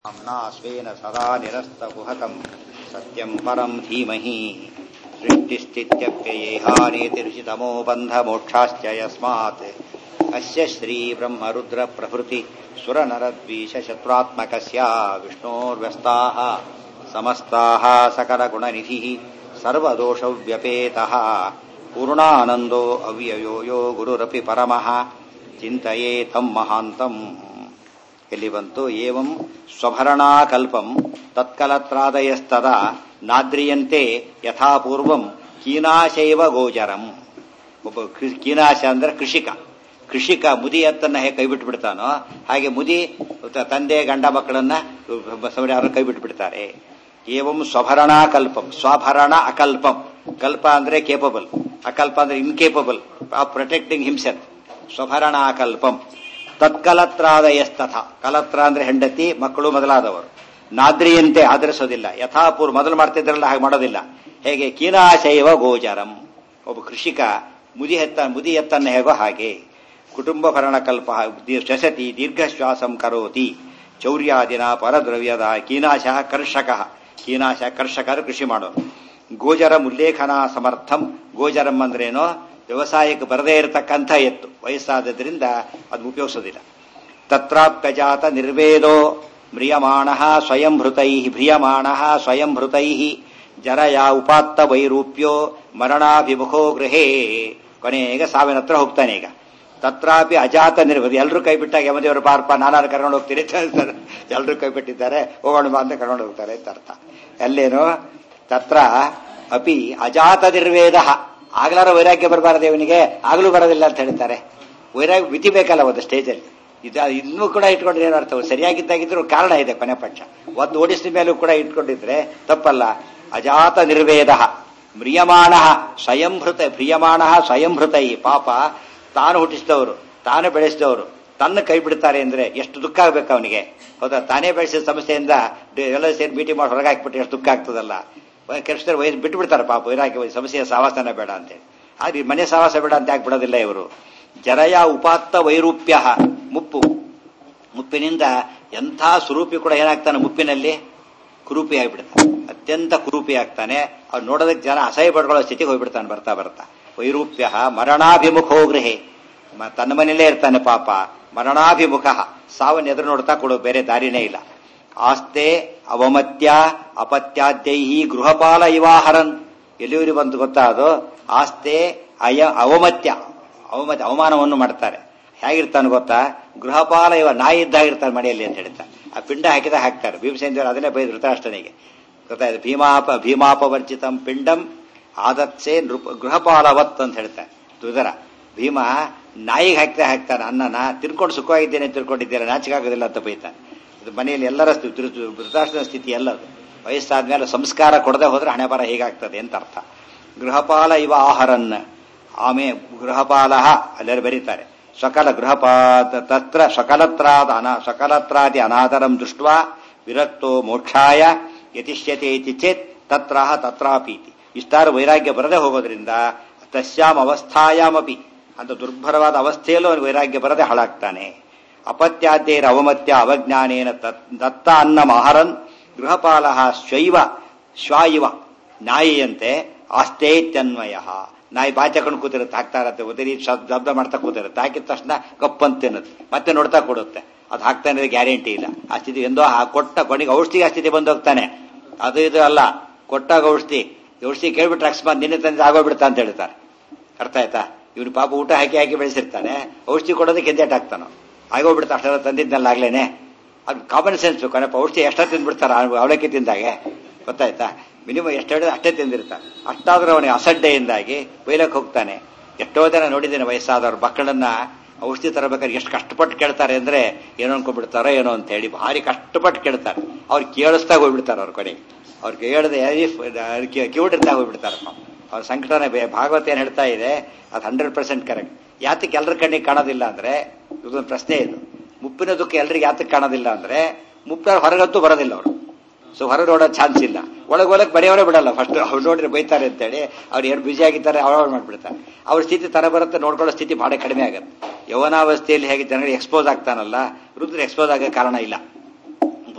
नाम्ना स्वेन सदा निरस्तकुहकम् सत्यम् परम् धीमहि सृष्टिस्थित्यप्ययेहानेतिर्षितमो बन्धमोक्षाश्च यस्मात् अस्य श्रीब्रह्मरुद्रप्रभृति सुरनरद्वीषशत्रुरात्मकस्य विष्णोर्व्यस्ताः समस्ताः सकलगुणनिधिः सर्वदोषव्यपेतः पूर्णानन्दो अव्ययो यो गुरुरपि परमः ಚಿಂತೆಯೇ ತಂ ಮಹಾಂತಂ ಎಲ್ಲಿ ಬಂತು ಏವಂ ಸ್ವಭರಣಾಕಲ್ಪಂ ತತ್ಕಲತ್ರಾದಯಸ್ತದ ನಾದ್ರಿಯಂತೆ ಯಥಾಪೂರ್ವಂ ಕೀನಾಶೈವ ಗೋಚರಂ ಒಬ್ಬ ಕೀನಾಶ ಅಂದ್ರೆ ಕೃಷಿಕ ಕೃಷಿಕ ಮುದಿ ಎತ್ತನ್ನ ಹೇಗೆ ಕೈ ಬಿಟ್ಟು ಬಿಡ್ತಾನೋ ಹಾಗೆ ಮುದಿ ತಂದೆ ಗಂಡ ಮಕ್ಕಳನ್ನ ಯಾರು ಕೈ ಬಿಟ್ಟು ಬಿಡ್ತಾರೆ ಏವಂ ಸ್ವಭರಣಾಕಲ್ಪಂ ಸ್ವಭರಣ ಅಕಲ್ಪಂ ಕಲ್ಪ ಅಂದ್ರೆ ಕೇಪಬಲ್ ಅಕಲ್ಪ ಅಂದ್ರೆ ಇನ್ಕೇಪಬಲ್ ಆಫ್ ಪ್ರೊಟೆಕ್ಟಿಂಗ್ ಹಿಮ್ಸೆಲ್ಫ್ ಸ್ವಭರಣಾಕಲ್ಪಂ ತತ್ಕಲತ್ರಾದಯಸ್ತಥ ಕಲತ್ರ ಅಂದ್ರೆ ಹೆಂಡತಿ ಮಕ್ಕಳು ಮೊದಲಾದವರು ನಾದ್ರಿಯಂತೆ ಆಧರಿಸೋದಿಲ್ಲ ಯಥಾಪೂರ್ವ ಮೊದಲು ಮಾಡ್ತಿದ್ರಲ್ಲ ಹಾಗೆ ಮಾಡೋದಿಲ್ಲ ಹೇಗೆ ಕೀನಾಶೈವ ಗೋಚರಂ ಒಬ್ಬ ಕೃಷಿಕ ಮುದಿ ಎತ್ತ ಮುದಿ ಎತ್ತನ್ನ ಹೇಗೋ ಹಾಗೆ ಕುಟುಂಬ ಭರಣಕಲ್ಪ ಶಸತಿ ದೀರ್ಘಶ್ವಾಸಂ ಕರೋತಿ ಚೌರ್ಯಾದಿನ ಪರದ್ರವ್ಯದ ಕೀನಾಶ ಕರ್ಷಕ ಕೀನಾಶ ಕರ್ಷಕರು ಕೃಷಿ ಮಾಡೋರು ಗೋಚರಂ ಉಲ್ಲೇಖನ ಸಮರ್ಥಂ ಗೋಚರಂ ಅಂದ್ರೇನೋ ವ್ಯವಸಾಯಕ್ಕೆ ಬರದೇ ಇರತಕ್ಕಂಥ ಎತ್ತು ವಯಸ್ಸಾದದ್ರಿಂದ ಅದು ಉಪಯೋಗಿಸೋದಿಲ್ಲ ತತ್ರಾಪ್ಯಜಾತ ನಿರ್ವೇದೋ ಮ್ರಿಯಮಾಣ ಸ್ವಯಂಭೃತೈ ಭ್ರಿಯಮಾಣ ಸ್ವಯಂಭೃತೈ ಜರಯ ಉಪಾತ್ತ ವೈರೂಪ್ಯೋ ಮರಣಾಭಿಮುಖೋ ಗೃಹೇ ಕೊನೆಗೆ ಸಾವಿನ ಹತ್ರ ಹೋಗ್ತಾನೆ ಈಗ ತತ್ರಾಪಿ ಅಜಾತ ನಿರ್ವೃತಿ ಎಲ್ಲರೂ ಕೈ ಬಿಟ್ಟಾಗ ಯಮದೇವರು ಪಾರ್ಪ ನಾನಾರು ಕರ್ಕೊಂಡು ಹೋಗ್ತೀನಿ ಎಲ್ಲರೂ ಕೈ ಬಿಟ್ಟಿದ್ದಾರೆ ಹೋಗೋಣ ಬಾ ಅಂತ ಕರ್ಕೊಂಡು ಹೋಗ್ತಾರೆ ಅಂತ ಅರ್ಥ ಅಲ್ಲೇನು ತತ್ರ ಅಪಿ ಅಜಾತ ನಿರ್ವೇದ ಆಗ್ಲಾರ ವೈರಾಗ್ಯ ಬರಬಾರದು ಇವನಿಗೆ ಆಗ್ಲೂ ಬರೋದಿಲ್ಲ ಅಂತ ಹೇಳ್ತಾರೆ ವೈರಾಗ್ಯ ಮಿತಿ ಬೇಕಲ್ಲ ಒಂದು ಸ್ಟೇಜಲ್ಲಿ ಇದು ಇನ್ನೂ ಕೂಡ ಇಟ್ಕೊಂಡ್ರೆ ಏನು ಅರ್ಥ ಸರಿಯಾಗಿದ್ದಾಗಿದ್ರು ಕಾರಣ ಇದೆ ಕೊನೆ ಪಕ್ಷ ಒಂದು ಓಡಿಸಿದ ಮೇಲೂ ಕೂಡ ಇಟ್ಕೊಂಡಿದ್ರೆ ತಪ್ಪಲ್ಲ ಅಜಾತ ನಿರ್ವೇದ ಮ್ರಿಯಮಾಣ ಸ್ವಯಂಭೃತ ಪ್ರಿಯಮಾಣ ಸ್ವಯಂಭೃತೈ ಪಾಪ ತಾನು ಹುಟ್ಟಿಸಿದವರು ತಾನು ಬೆಳೆಸಿದವರು ತನ್ನ ಕೈ ಬಿಡ್ತಾರೆ ಅಂದ್ರೆ ಎಷ್ಟು ದುಃಖ ಆಗ್ಬೇಕು ಅವನಿಗೆ ಹೌದಾ ತಾನೇ ಬೆಳೆಸಿದ ಸಮಸ್ಯೆಯಿಂದ ಎಲ್ಲ ಸೇರಿ ಮೀಟಿಂಗ್ ಮಾಡಿ ಹೊರಗೆ ಹಾಕ್ಬಿಟ್ಟು ಎಷ್ಟು ದುಃಖ ಆಗ್ತದಲ್ಲ ಕೆಡಿಸಿದ್ರೆ ವಯಸ್ಸು ಬಿಟ್ಟು ಬಿಡ್ತಾರೆ ಪಾಪ ವೈರಾಗ್ಯ ಸಮಸ್ಯೆಯ ಸಾವಾಸನ ಬೇಡ ಅಂತೇಳಿ ಆದ್ರೆ ಮನೆ ಸಾವಾಸ ಬೇಡ ಅಂತ ಯಾಕೆ ಬಿಡೋದಿಲ್ಲ ಇವರು ಜರಯ ಉಪಾತ್ತ ವೈರೂಪ್ಯ ಮುಪ್ಪು ಮುಪ್ಪಿನಿಂದ ಎಂಥ ಸ್ವರೂಪಿ ಕೂಡ ಏನಾಗ್ತಾನೆ ಮುಪ್ಪಿನಲ್ಲಿ ಕುರೂಪಿ ಆಗಿಬಿಡ್ತಾನೆ ಅತ್ಯಂತ ಕುರೂಪಿ ಆಗ್ತಾನೆ ಅವ್ರು ನೋಡೋದಕ್ಕೆ ಜನ ಅಸಹ್ಯ ಪಡ್ಕೊಳ್ಳೋ ಸ್ಥಿತಿಗೆ ಹೋಗ್ಬಿಡ್ತಾನೆ ಬರ್ತಾ ಬರ್ತಾ ವೈರೂಪ್ಯ ಮರಣಾಭಿಮುಖೋ ಗೃಹೆ ತನ್ನ ಮನೇಲೇ ಇರ್ತಾನೆ ಪಾಪ ಮರಣಾಭಿಮುಖ ಸಾವನ್ನ ಎದುರು ನೋಡ್ತಾ ಕೊಡೋ ಬೇರೆ ದಾರಿನೇ ಇಲ್ಲ ಆಸ್ತೆ ಅವಮತ್ಯ ಅಪತ್ಯಾದ್ಯೈ ಗೃಹಪಾಲ ಇವಾಹರನ್ ಎಲ್ಲಿವರಿಗೆ ಬಂತು ಗೊತ್ತಾ ಅದು ಆಸ್ತೆ ಅಯ ಅವಮತ್ಯ ಅವಮತ್ಯ ಅವಮಾನವನ್ನು ಮಾಡ್ತಾರೆ ಹೇಗಿರ್ತಾನೆ ಗೊತ್ತಾ ಗೃಹಪಾಲ ಇವ ನಾಯಿ ಇದ್ದಾಗಿರ್ತಾನೆ ಮನೆಯಲ್ಲಿ ಅಂತ ಹೇಳ್ತಾರೆ ಆ ಪಿಂಡ ಹಾಕಿದ ಹಾಕ್ತಾರೆ ಭೀಮಸೇಂದ್ರ ಅದನ್ನೇ ಬೈ ಧೃತರಾಷ್ಟ್ರನಿಗೆ ಗೊತ್ತಾಯ್ತು ಭೀಮಾಪ ಭೀಮಾಪವರ್ಜಿತಂ ಪಿಂಡಂ ಆದತ್ಸೆ ನೃಪ ಗೃಹಪಾಲವತ್ ಅಂತ ಹೇಳ್ತಾರೆ ದುದರ ಭೀಮ ನಾಯಿಗೆ ಹಾಕ್ತಾ ಹಾಕ್ತಾನೆ ಅನ್ನನ ತಿನ್ಕೊಂಡು ಸುಖವಾಗಿದ್ದೇನೆ ತಿಳ್ಕೊಂಡಿದ್ದೇನೆ ನಾಚಿಕಾಗೋದಿಲ್ಲ ಅಂತ ಬೈತಾನೆ ಇದು ಮನೆಯಲ್ಲಿ ಎಲ್ಲರ ಧೃತರಾಷ್ಟ್ರದ ಸ್ಥಿತಿ ಎಲ್ಲದು ವಯಸ್ಸಾದ್ಮೇಲೆ ಸಂಸ್ಕಾರ ಕೊಡದೆ ಹೋದ್ರೆ ಹಣೆ ಬರ ಹೇಗಾಗ್ತದೆ ಅಂತ ಅರ್ಥ ಗೃಹಪಾಲ ಇವ ಆಹಾರನ್ನ ಆಮೆ ಗೃಹಪಾಲ ಅಲ್ಲರೂ ಬರೀತಾರೆ ಸಕಲ ಗೃಹಪಾದ ತತ್ರ ಸಕಲತ್ರಾದ ಅನಾ ಸಕಲತ್ರಾದಿ ಅನಾದರಂ ದೃಷ್ಟ ವಿರಕ್ತೋ ಮೋಕ್ಷಾಯ ಯತಿಷ್ಯತೆ ಇತಿ ಚೇತ್ ತತ್ರ ತತ್ರಾಪೀತಿ ಇಷ್ಟಾರು ವೈರಾಗ್ಯ ಬರದೆ ಹೋಗೋದ್ರಿಂದ ತಸ್ಯಾಂ ಅವಸ್ಥಾಯಾಮಪಿ ಅಂತ ದುರ್ಭರವಾದ ಅವಸ್ಥೆಯಲ್ಲೂ ಅವನು ವೈರಾಗ್ಯ ಬರದೆ ಹಾಳಾಗ್ತಾನೆ ಅಪತ್ಯಾದ್ಯೈರ ಅವಮತ್ಯ ಅವಜ್ಞಾನೇನ ದತ್ತ ಅನ್ನ ಮಹರನ್ ಗೃಹಪಾಲ ಶೈವ ಶ್ವಾಯಿವ ನಾಯಿಯಂತೆ ಆಸ್ತೇತ್ಯನ್ವಯ ನಾಯಿ ಬಾಚಕೊಂಡು ಕೂತಿರುತ್ತೆ ಹಾಕ್ತಾ ಇರತ್ತೆ ಉದರಿ ಶಬ್ದ ಮಾಡ್ತಾ ಕೂತಿರುತ್ತೆ ಹಾಕಿದ ತಕ್ಷಣ ಕಪ್ಪಂತ ತಿನ್ನುತ್ತೆ ಮತ್ತೆ ನೋಡ್ತಾ ಕೊಡುತ್ತೆ ಅದು ಹಾಕ್ತಾನೆ ಗ್ಯಾರಂಟಿ ಇಲ್ಲ ಆ ಸ್ಥಿತಿ ಎಂದೋ ಕೊಟ್ಟ ಕೊನೆಗೆ ಔಷಧಿಗೆ ಆ ಸ್ಥಿತಿ ಬಂದು ಹೋಗ್ತಾನೆ ಅದು ಇದು ಅಲ್ಲ ಕೊಟ್ಟಾಗ ಔಷಧಿ ಔಷಧಿ ಕೇಳ್ಬಿಟ್ರೆ ಅಕಸ್ಮಾತ್ ನಿನ್ನೆ ತಂದೆ ಆಗೋಗ್ಬಿಡ್ತಾ ಅಂತ ಹೇಳ್ತಾರೆ ಅರ್ಥ ಆಯ್ತಾ ಇವನು ಪಾಪ ಊಟ ಹಾಕಿ ಹಾಕಿ ಬೆಳೆಸಿರ್ತಾನೆ ಔಷಧಿ ಕೊಡೋದಕ್ಕೆ ಹಿಂದೇಟ್ ಹಾಕ್ತಾನೋ ಆಗೋಗ್ಬಿಡ್ತಾ ಅಷ್ಟೆಲ್ಲ ತಂದಿದ್ನಲ್ಲ ಆಗ್ಲೇನೆ ಅದು ಕಾಮನ್ ಸೆನ್ಸ್ ಬೇಕು ಔಷಧಿ ಎಷ್ಟ ತಿಂದ್ಬಿಡ್ತಾರ ಅವಲಕ್ಕಿ ತಿಂದಾಗೆ ಗೊತ್ತಾಯ್ತಾ ಮಿನಿಮಮ್ ಎಷ್ಟು ಹೇಳಿದ್ರೆ ಅಷ್ಟೇ ತಿಂದಿರ್ತಾನೆ ಅಷ್ಟಾದ್ರೂ ಅವನಿಗೆ ಅಸಡ್ಡೆಯಿಂದಾಗಿ ಬೈಲಕ್ಕೆ ಹೋಗ್ತಾನೆ ಎಷ್ಟೋ ಜನ ನೋಡಿದ್ದೇನೆ ವಯಸ್ಸಾದವ್ರ ಮಕ್ಕಳನ್ನ ಔಷಧಿ ತರಬೇಕಾದ್ರೆ ಎಷ್ಟು ಕಷ್ಟಪಟ್ಟು ಕೇಳ್ತಾರೆ ಅಂದ್ರೆ ಏನೋ ಅನ್ಕೊಂಡ್ಬಿಡ್ತಾರೋ ಏನೋ ಅಂತ ಹೇಳಿ ಭಾರಿ ಕಷ್ಟಪಟ್ಟು ಕೇಳ್ತಾರೆ ಅವ್ರು ಕೇಳಿಸ್ದಾಗ ಹೋಗ್ಬಿಡ್ತಾರೆ ಅವ್ರ ಕಡೆ ಅವ್ರು ಕೇಳದೆ ಕಿವಿಡಿರ್ದಾಗ ಹೋಗ್ಬಿಡ್ತಾರೆ ಅವ್ರ ಸಂಕಟನೇ ಭಾಗವತ ಏನ್ ಹೇಳ್ತಾ ಇದೆ ಅದು ಹಂಡ್ರೆಡ್ ಪರ್ಸೆಂಟ್ ಕರೆಕ್ಟ್ ಯಾತಕ್ಕೆ ಎಲ್ಲರ ಕಣ್ಣಿಗೆ ಕಾಣೋದಿಲ್ಲ ಅಂದ್ರೆ ಇದೊಂದು ಪ್ರಶ್ನೆ ಇದು ಮುಪ್ಪಿನ ದುಃಖ ಎಲ್ರಿಗೆ ಯಾತಕ್ಕೆ ಕಾಣೋದಿಲ್ಲ ಅಂದ್ರೆ ಮುಪ್ಪ ಹೊರಗಂತೂ ಬರೋದಿಲ್ಲ ಅವರು ಸೊ ಹೊರ ನೋಡೋ ಚಾನ್ಸ್ ಇಲ್ಲ ಒಳಗೆ ಒಳಗೆ ಬರೆಯವರೇ ಬಿಡಲ್ಲ ಫಸ್ಟ್ ಅವ್ರು ನೋಡಿದ್ರೆ ಬೈತಾರೆ ಅಂತೇಳಿ ಅವ್ರು ಏನು ಬ್ಯುಸಿ ಆಗಿದ್ದಾರೆ ಅವ್ರು ಮಾಡ್ಬಿಡ್ತಾರೆ ಅವ್ರ ಸ್ಥಿತಿ ತರ ಬರುತ್ತೆ ನೋಡ್ಕೊಳ್ಳೋ ಸ್ಥಿತಿ ಬಹಳ ಕಡಿಮೆ ಆಗುತ್ತೆ ಯೌವನಾವಸ್ಥೆಯಲ್ಲಿ ಹೇಗೆ ಜನಗಳಿಗೆ ಎಕ್ಸ್ಪೋಸ್ ಆಗ್ತಾನಲ್ಲ ರುದ್ರ ಎಕ್ಸ್ಪೋಸ್ ಆಗೋ ಕಾರಣ ಇಲ್ಲ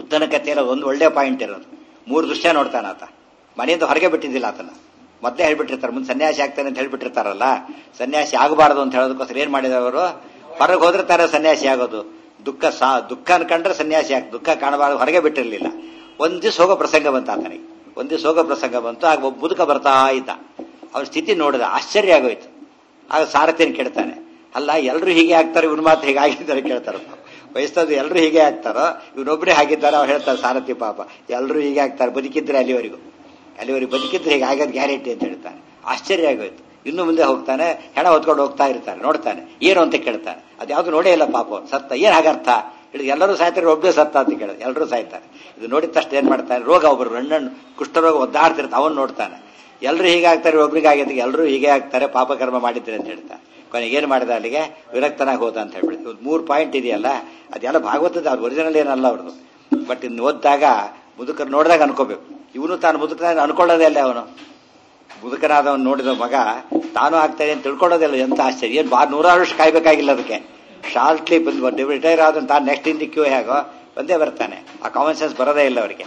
ಬುದ್ಧನ ಕಥೆಯಲ್ಲಿ ಒಂದು ಒಳ್ಳೆ ಪಾಯಿಂಟ್ ಇರೋದು ಮೂರು ದೃಶ್ಯ ನೋಡ್ತಾನೆ ಆತ ಮನೆಯಿಂದ ಹೊರಗೆ ಬಿಟ್ಟಿದ್ದಿಲ್ಲ ಆತನ ಮೊದಲೇ ಹೇಳ್ಬಿಟ್ಟಿರ್ತಾರೆ ಮುಂದೆ ಸನ್ಯಾಸಿ ಆಗ್ತಾನೆ ಅಂತ ಹೇಳ್ಬಿಟ್ಟಿರ್ತಾರಲ್ಲ ಸನ್ಯಾಸಿ ಆಗಬಾರದು ಅಂತ ಹೇಳೋದಕ್ಕೋಸ್ಕರ ಏನ್ ಮಾಡಿದವರು ಹೊರಗೆ ಹೋದ್ರೆ ತರ ಸನ್ಯಾಸಿ ಆಗೋದು ದುಃಖ ಸಾ ದುಃಖ ಅನ್ಕೊಂಡ್ರೆ ಸನ್ಯಾಸಿ ಆಗ ದುಃಖ ಕಾಣಬಾರದು ಹೊರಗೆ ಬಿಟ್ಟಿರಲಿಲ್ಲ ಒಂದ್ ದಿವಸ ಹೋಗೋ ಪ್ರಸಂಗ ಬಂತ ಆತನಿಗೆ ಒಂದ್ ದಿವಸ ಹೋಗೋ ಪ್ರಸಂಗ ಬಂತು ಆಗ ಒಬ್ಬ ಮುದುಕ ಬರ್ತಾ ಇದ್ದ ಅವ್ರ ಸ್ಥಿತಿ ನೋಡಿದ ಆಶ್ಚರ್ಯ ಆಗೋಯ್ತು ಆಗ ಸಾರಥಿನ ಕೇಳ್ತಾನೆ ಅಲ್ಲ ಎಲ್ಲರೂ ಹೀಗೆ ಆಗ್ತಾರೆ ಇವ್ರ ಮಾತು ಹೀಗೆ ಆಗಿದ್ದಾರೆ ಕೇಳ್ತಾರ ವಯಸ್ಸಾದ್ರು ಎಲ್ಲರೂ ಹೀಗೆ ಆಗ್ತಾರೋ ಇವನೊಬ್ಬರೇ ಹಾಗಿದ್ದಾರೆ ಅವ್ರು ಹೇಳ್ತಾರೆ ಸಾರಥಿ ಪಾಪ ಎಲ್ಲರೂ ಹೀಗೆ ಆಗ್ತಾರೆ ಬದುಕಿದ್ರೆ ಅಲ್ಲಿವರೆಗೂ ಅಲ್ಲಿವರೆಗೆ ಬದುಕಿದ್ರೆ ಹೀಗೆ ಆಗೋದು ಗ್ಯಾರಂಟಿ ಅಂತ ಹೇಳ್ತಾನೆ ಆಶ್ಚರ್ಯ ಆಗೋಯ್ತು ಇನ್ನು ಮುಂದೆ ಹೋಗ್ತಾನೆ ಹೆಣ ಹೊತ್ಕೊಂಡು ಹೋಗ್ತಾ ಇರ್ತಾನೆ ನೋಡ್ತಾನೆ ಏನು ಅಂತ ಕೇಳ್ತಾನೆ ಅದು ಯಾವ್ದು ನೋಡೇ ಇಲ್ಲ ಪಾಪ ಅವ್ನು. ಸತ್ತ ಏನ್ ಹಾಗರ್ಥ ಹೇಳಿ ಎಲ್ಲರೂ ಸಾಯ್ತಾರೆ ಒಬ್ಬನೇ ಸತ್ತ ಅಂತ ಕೇಳಿದ ಎಲ್ಲರೂ ಸಾಯ್ತಾರೆ ಇದು ನೋಡಿದ ತಕ್ಷಣ ಏನ್ ಮಾಡ್ತಾನೆ ರೋಗ ಒಬ್ರು ಹಣ್ಣು ಕುಷ್ಠರೋಗ ಒದ್ದಾಡ್ತಿರ್ತ ಅವನ್ ನೋಡ್ತಾನೆ ಎಲ್ಲರೂ ಹೀಗೆ ಆಗ್ತಾರೆ ಒಬ್ರಿಗೆ ಆಗಿದ್ದಕ್ಕೆ ಎಲ್ಲರೂ ಹೀಗೆ ಆಗ್ತಾರೆ ಪಾಪಕರ್ಮ ಮಾಡಿದ್ರೆ ಅಂತ ಹೇಳ್ತಾನೆ ಕೊನೆಗೆ ಏನ್ ಮಾಡಿದ ಅಲ್ಲಿಗೆ ವಿರಕ್ತನಾಗಿ ಹೋದ ಅಂತ ಹೇಳ್ಬಿಟ್ಟು ಒಂದು ಮೂರು ಪಾಯಿಂಟ್ ಇದೆಯಲ್ಲ ಅದೆಲ್ಲ ಭಾಗವತದ ಅವ್ರು ಒರಿಜಿನಲ್ ಏನಲ್ಲ ಅವ್ರದ್ದು ಬಟ್ ಇನ್ನು ಓದಿದಾಗ ಮುದುಕರು ನೋಡಿದಾಗ ಅನ್ಕೋಬೇಕು ಇವನು ತಾನು ಮುದುಕ ಅನ್ಕೊಳ್ಳೋದೇ ಅಲ್ಲ ಅವನು ಮುದುಕನಾದವನು ನೋಡಿದ ಮಗ ತಾನು ಆಗ್ತಾನೆ ಅಂತ ತಿಳ್ಕೊಳ್ಳೋದಿಲ್ಲ ಎಂತ ಆಶ್ಚರ್ಯ ಏನು ಬಾ ನೂರಾರು ವರ್ಷ ಕಾಯ್ಬೇಕಾಗಿಲ್ಲ ಅದಕ್ಕೆ ಶಾರ್ಟ್ಲಿ ಬಂದು ರಿಟೈರ್ ಆದ ತಾನು ನೆಕ್ಸ್ಟ್ ಇನ್ ಕ್ಯೂ ಹೇಗೋ ಬಂದೇ ಬರ್ತಾನೆ ಆ ಕಾಮನ್ ಸೆನ್ಸ್ ಬರೋದೇ ಇಲ್ಲ ಅವರಿಗೆ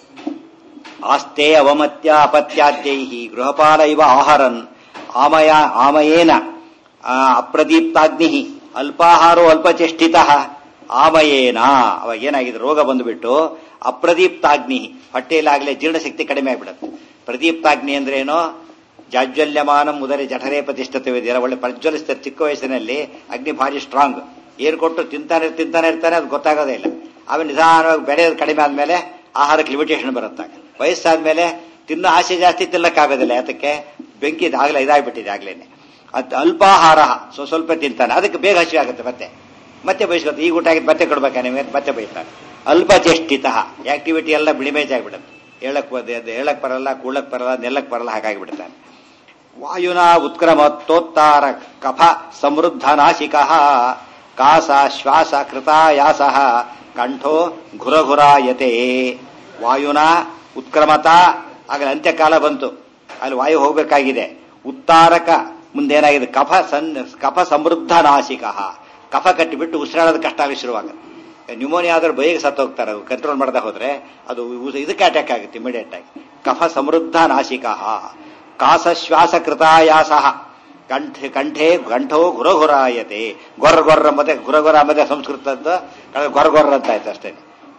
ಆಸ್ತೆ ಅವಮತ್ಯ ಅಪತ್ಯಾದ್ಯೈ ಗೃಹಪಾಲ ಇವ ಆಹಾರನ್ ಆಮಯ ಆಮಯೇನ ಆ, ಅಪ್ರದೀಪ್ತಾಗ್ನಿ ಅಲ್ಪಾಹಾರೋ ಅಲ್ಪಚೇಷ್ಟಿತ ಆಮಯೇನ ಅವಾಗ ಏನಾಗಿದೆ ರೋಗ ಬಂದುಬಿಟ್ಟು ಅಪ್ರದೀಪ್ತಾಗ್ನಿ ಹೊಟ್ಟೆಯಲ್ಲಾಗಲೇ ಜೀರ್ಣಶಕ್ತಿ ಕಡಿಮೆ ಆಗ್ಬಿಡುತ್ತೆ ಪ್ರದೀಪ್ತಾಗ್ನಿ ಅಂದ್ರೆ ಏನೋ ಜಾಜ್ವಲ್ಯಮಾನ ಮುದರೆ ಜಠರೇ ಪ್ರತಿಷ್ಠತೆ ಇದೆಯಲ್ಲ ಒಳ್ಳೆ ಪ್ರಜ್ವಲಿಸ್ತಾರೆ ಚಿಕ್ಕ ವಯಸ್ಸಿನಲ್ಲಿ ಅಗ್ನಿ ಭಾರಿ ಸ್ಟ್ರಾಂಗ್ ಏನ್ ಕೊಟ್ಟು ತಿಂತಾನೆ ತಿಂತಾನೆ ಇರ್ತಾನೆ ಅದು ಗೊತ್ತಾಗೋದೇ ಇಲ್ಲ ಆಮೇಲೆ ನಿಧಾನವಾಗಿ ಬೆಳೆಯೋದು ಕಡಿಮೆ ಆದ್ಮೇಲೆ ಆಹಾರಕ್ಕೆ ಲಿಮಿಟೇಷನ್ ಬರುತ್ತಾಗ ವಯಸ್ಸಾದ್ಮೇಲೆ ತಿನ್ನೋ ಆಸೆ ಜಾಸ್ತಿ ತಿನ್ನಕ್ಕಾಗೋದಿಲ್ಲ ಯಾತಕ್ಕೆ ಬೆಂಕಿ ಆಗ್ಲೇ ಇದಾಗ್ಬಿಟ್ಟಿದೆ ಆಗ್ಲೇನೆ ಅದು ಅಲ್ಪಾಹಾರ ಸ್ವ ಸ್ವಲ್ಪ ತಿಂತಾನೆ ಅದಕ್ಕೆ ಬೇಗ ಹಸಿವೆ ಆಗುತ್ತೆ ಮತ್ತೆ ಮತ್ತೆ ಬಯಸ್ಕೊತ ಈಗ ಊಟ ಆಗಿದ್ದು ಮತ್ತೆ ಕೊಡ್ಬೇಕಾ ನಿಮಗೆ ಮತ್ತೆ ಬೈತಾನೆ ಅಲ್ಪ ಚೇಷ್ಟಿತ ಆಕ್ಟಿವಿಟಿ ಎಲ್ಲ ಬಿಳಿಮೇಜ್ ಆಗಿಬಿಡುತ್ತೆ ಹೇಳಕ್ ಬ- ಅದು ಹೇಳಕ್ ಬರಲ್ಲ ಕೂಳಕ್ ಬರಲ್ಲ ನೆಲ್ಲಕ್ ಬರಲ್ಲ ಹಾಗಾಗಿ ಬಿಡ್ತಾನೆ ವಾಯುನಾ ಉತ್ಕ್ರಮತ್ತೋತ್ತಾರ ಕಫ ಸಮೃದ್ಧ ನಾಸಿಕ ಕಾಸ ಶ್ವಾಸ ಕೃತಾಯಾಸ ಕಂಠೋ ಘುರಘುರಾಯತೆ ವಾಯುನ ಉತ್ಕ್ರಮತ ಆಗಲೇ ಅಂತ್ಯಕಾಲ ಬಂತು ಅಲ್ಲಿ ವಾಯು ಹೋಗಬೇಕಾಗಿದೆ ಉತ್ತಾರಕ ಮುಂದೇನಾಗಿದೆ ಕಫ ಸನ್ ಕಫ ಸಮೃದ್ಧ ನಾಸಿಕ ಕಫ ಕಟ್ಟಿಬಿಟ್ಟು ಉಸಿರಾಡೋದು ಕಷ್ಟ ಆಗಿ ಶುರುವಾಗುತ್ತೆ ನ್ಯೂಮೋನಿಯಾ ಆದ್ರೆ ಬೇಗ ಸತ್ತು ಹೋಗ್ತಾರೆ ಅದು ಕಂಟ್ರೋಲ್ ಮಾಡದೆ ಹೋದ್ರೆ ಅದು ಉ- ಇದಕ್ಕೆ ಅಟ್ಯಾಕ್ ಆಗುತ್ತೆ ಇಮಿಡಿಯೇಟ್ ಆಗಿ ಕಫ ಸಮೃದ್ಧ ನಾಸಿಕ ಕಾಸ ಶ್ವಾಸ ಕೃತಾಯಾಸ ಕಂಠೆ ಕಂಠೆ ಕಂಠೋ ಗುರಗುರಾಯತೆ ಗೊರ್ರ ಗೊರ್ರ ಮತ್ತೆ ಗುರಗುರ ಮತ್ತೆ ಸಂಸ್ಕೃತದ್ದು ಗೊರ್ರ ಗೊರ್ರ ಅಂತ ಆಯ್ತು ಅಷ್ಟೇ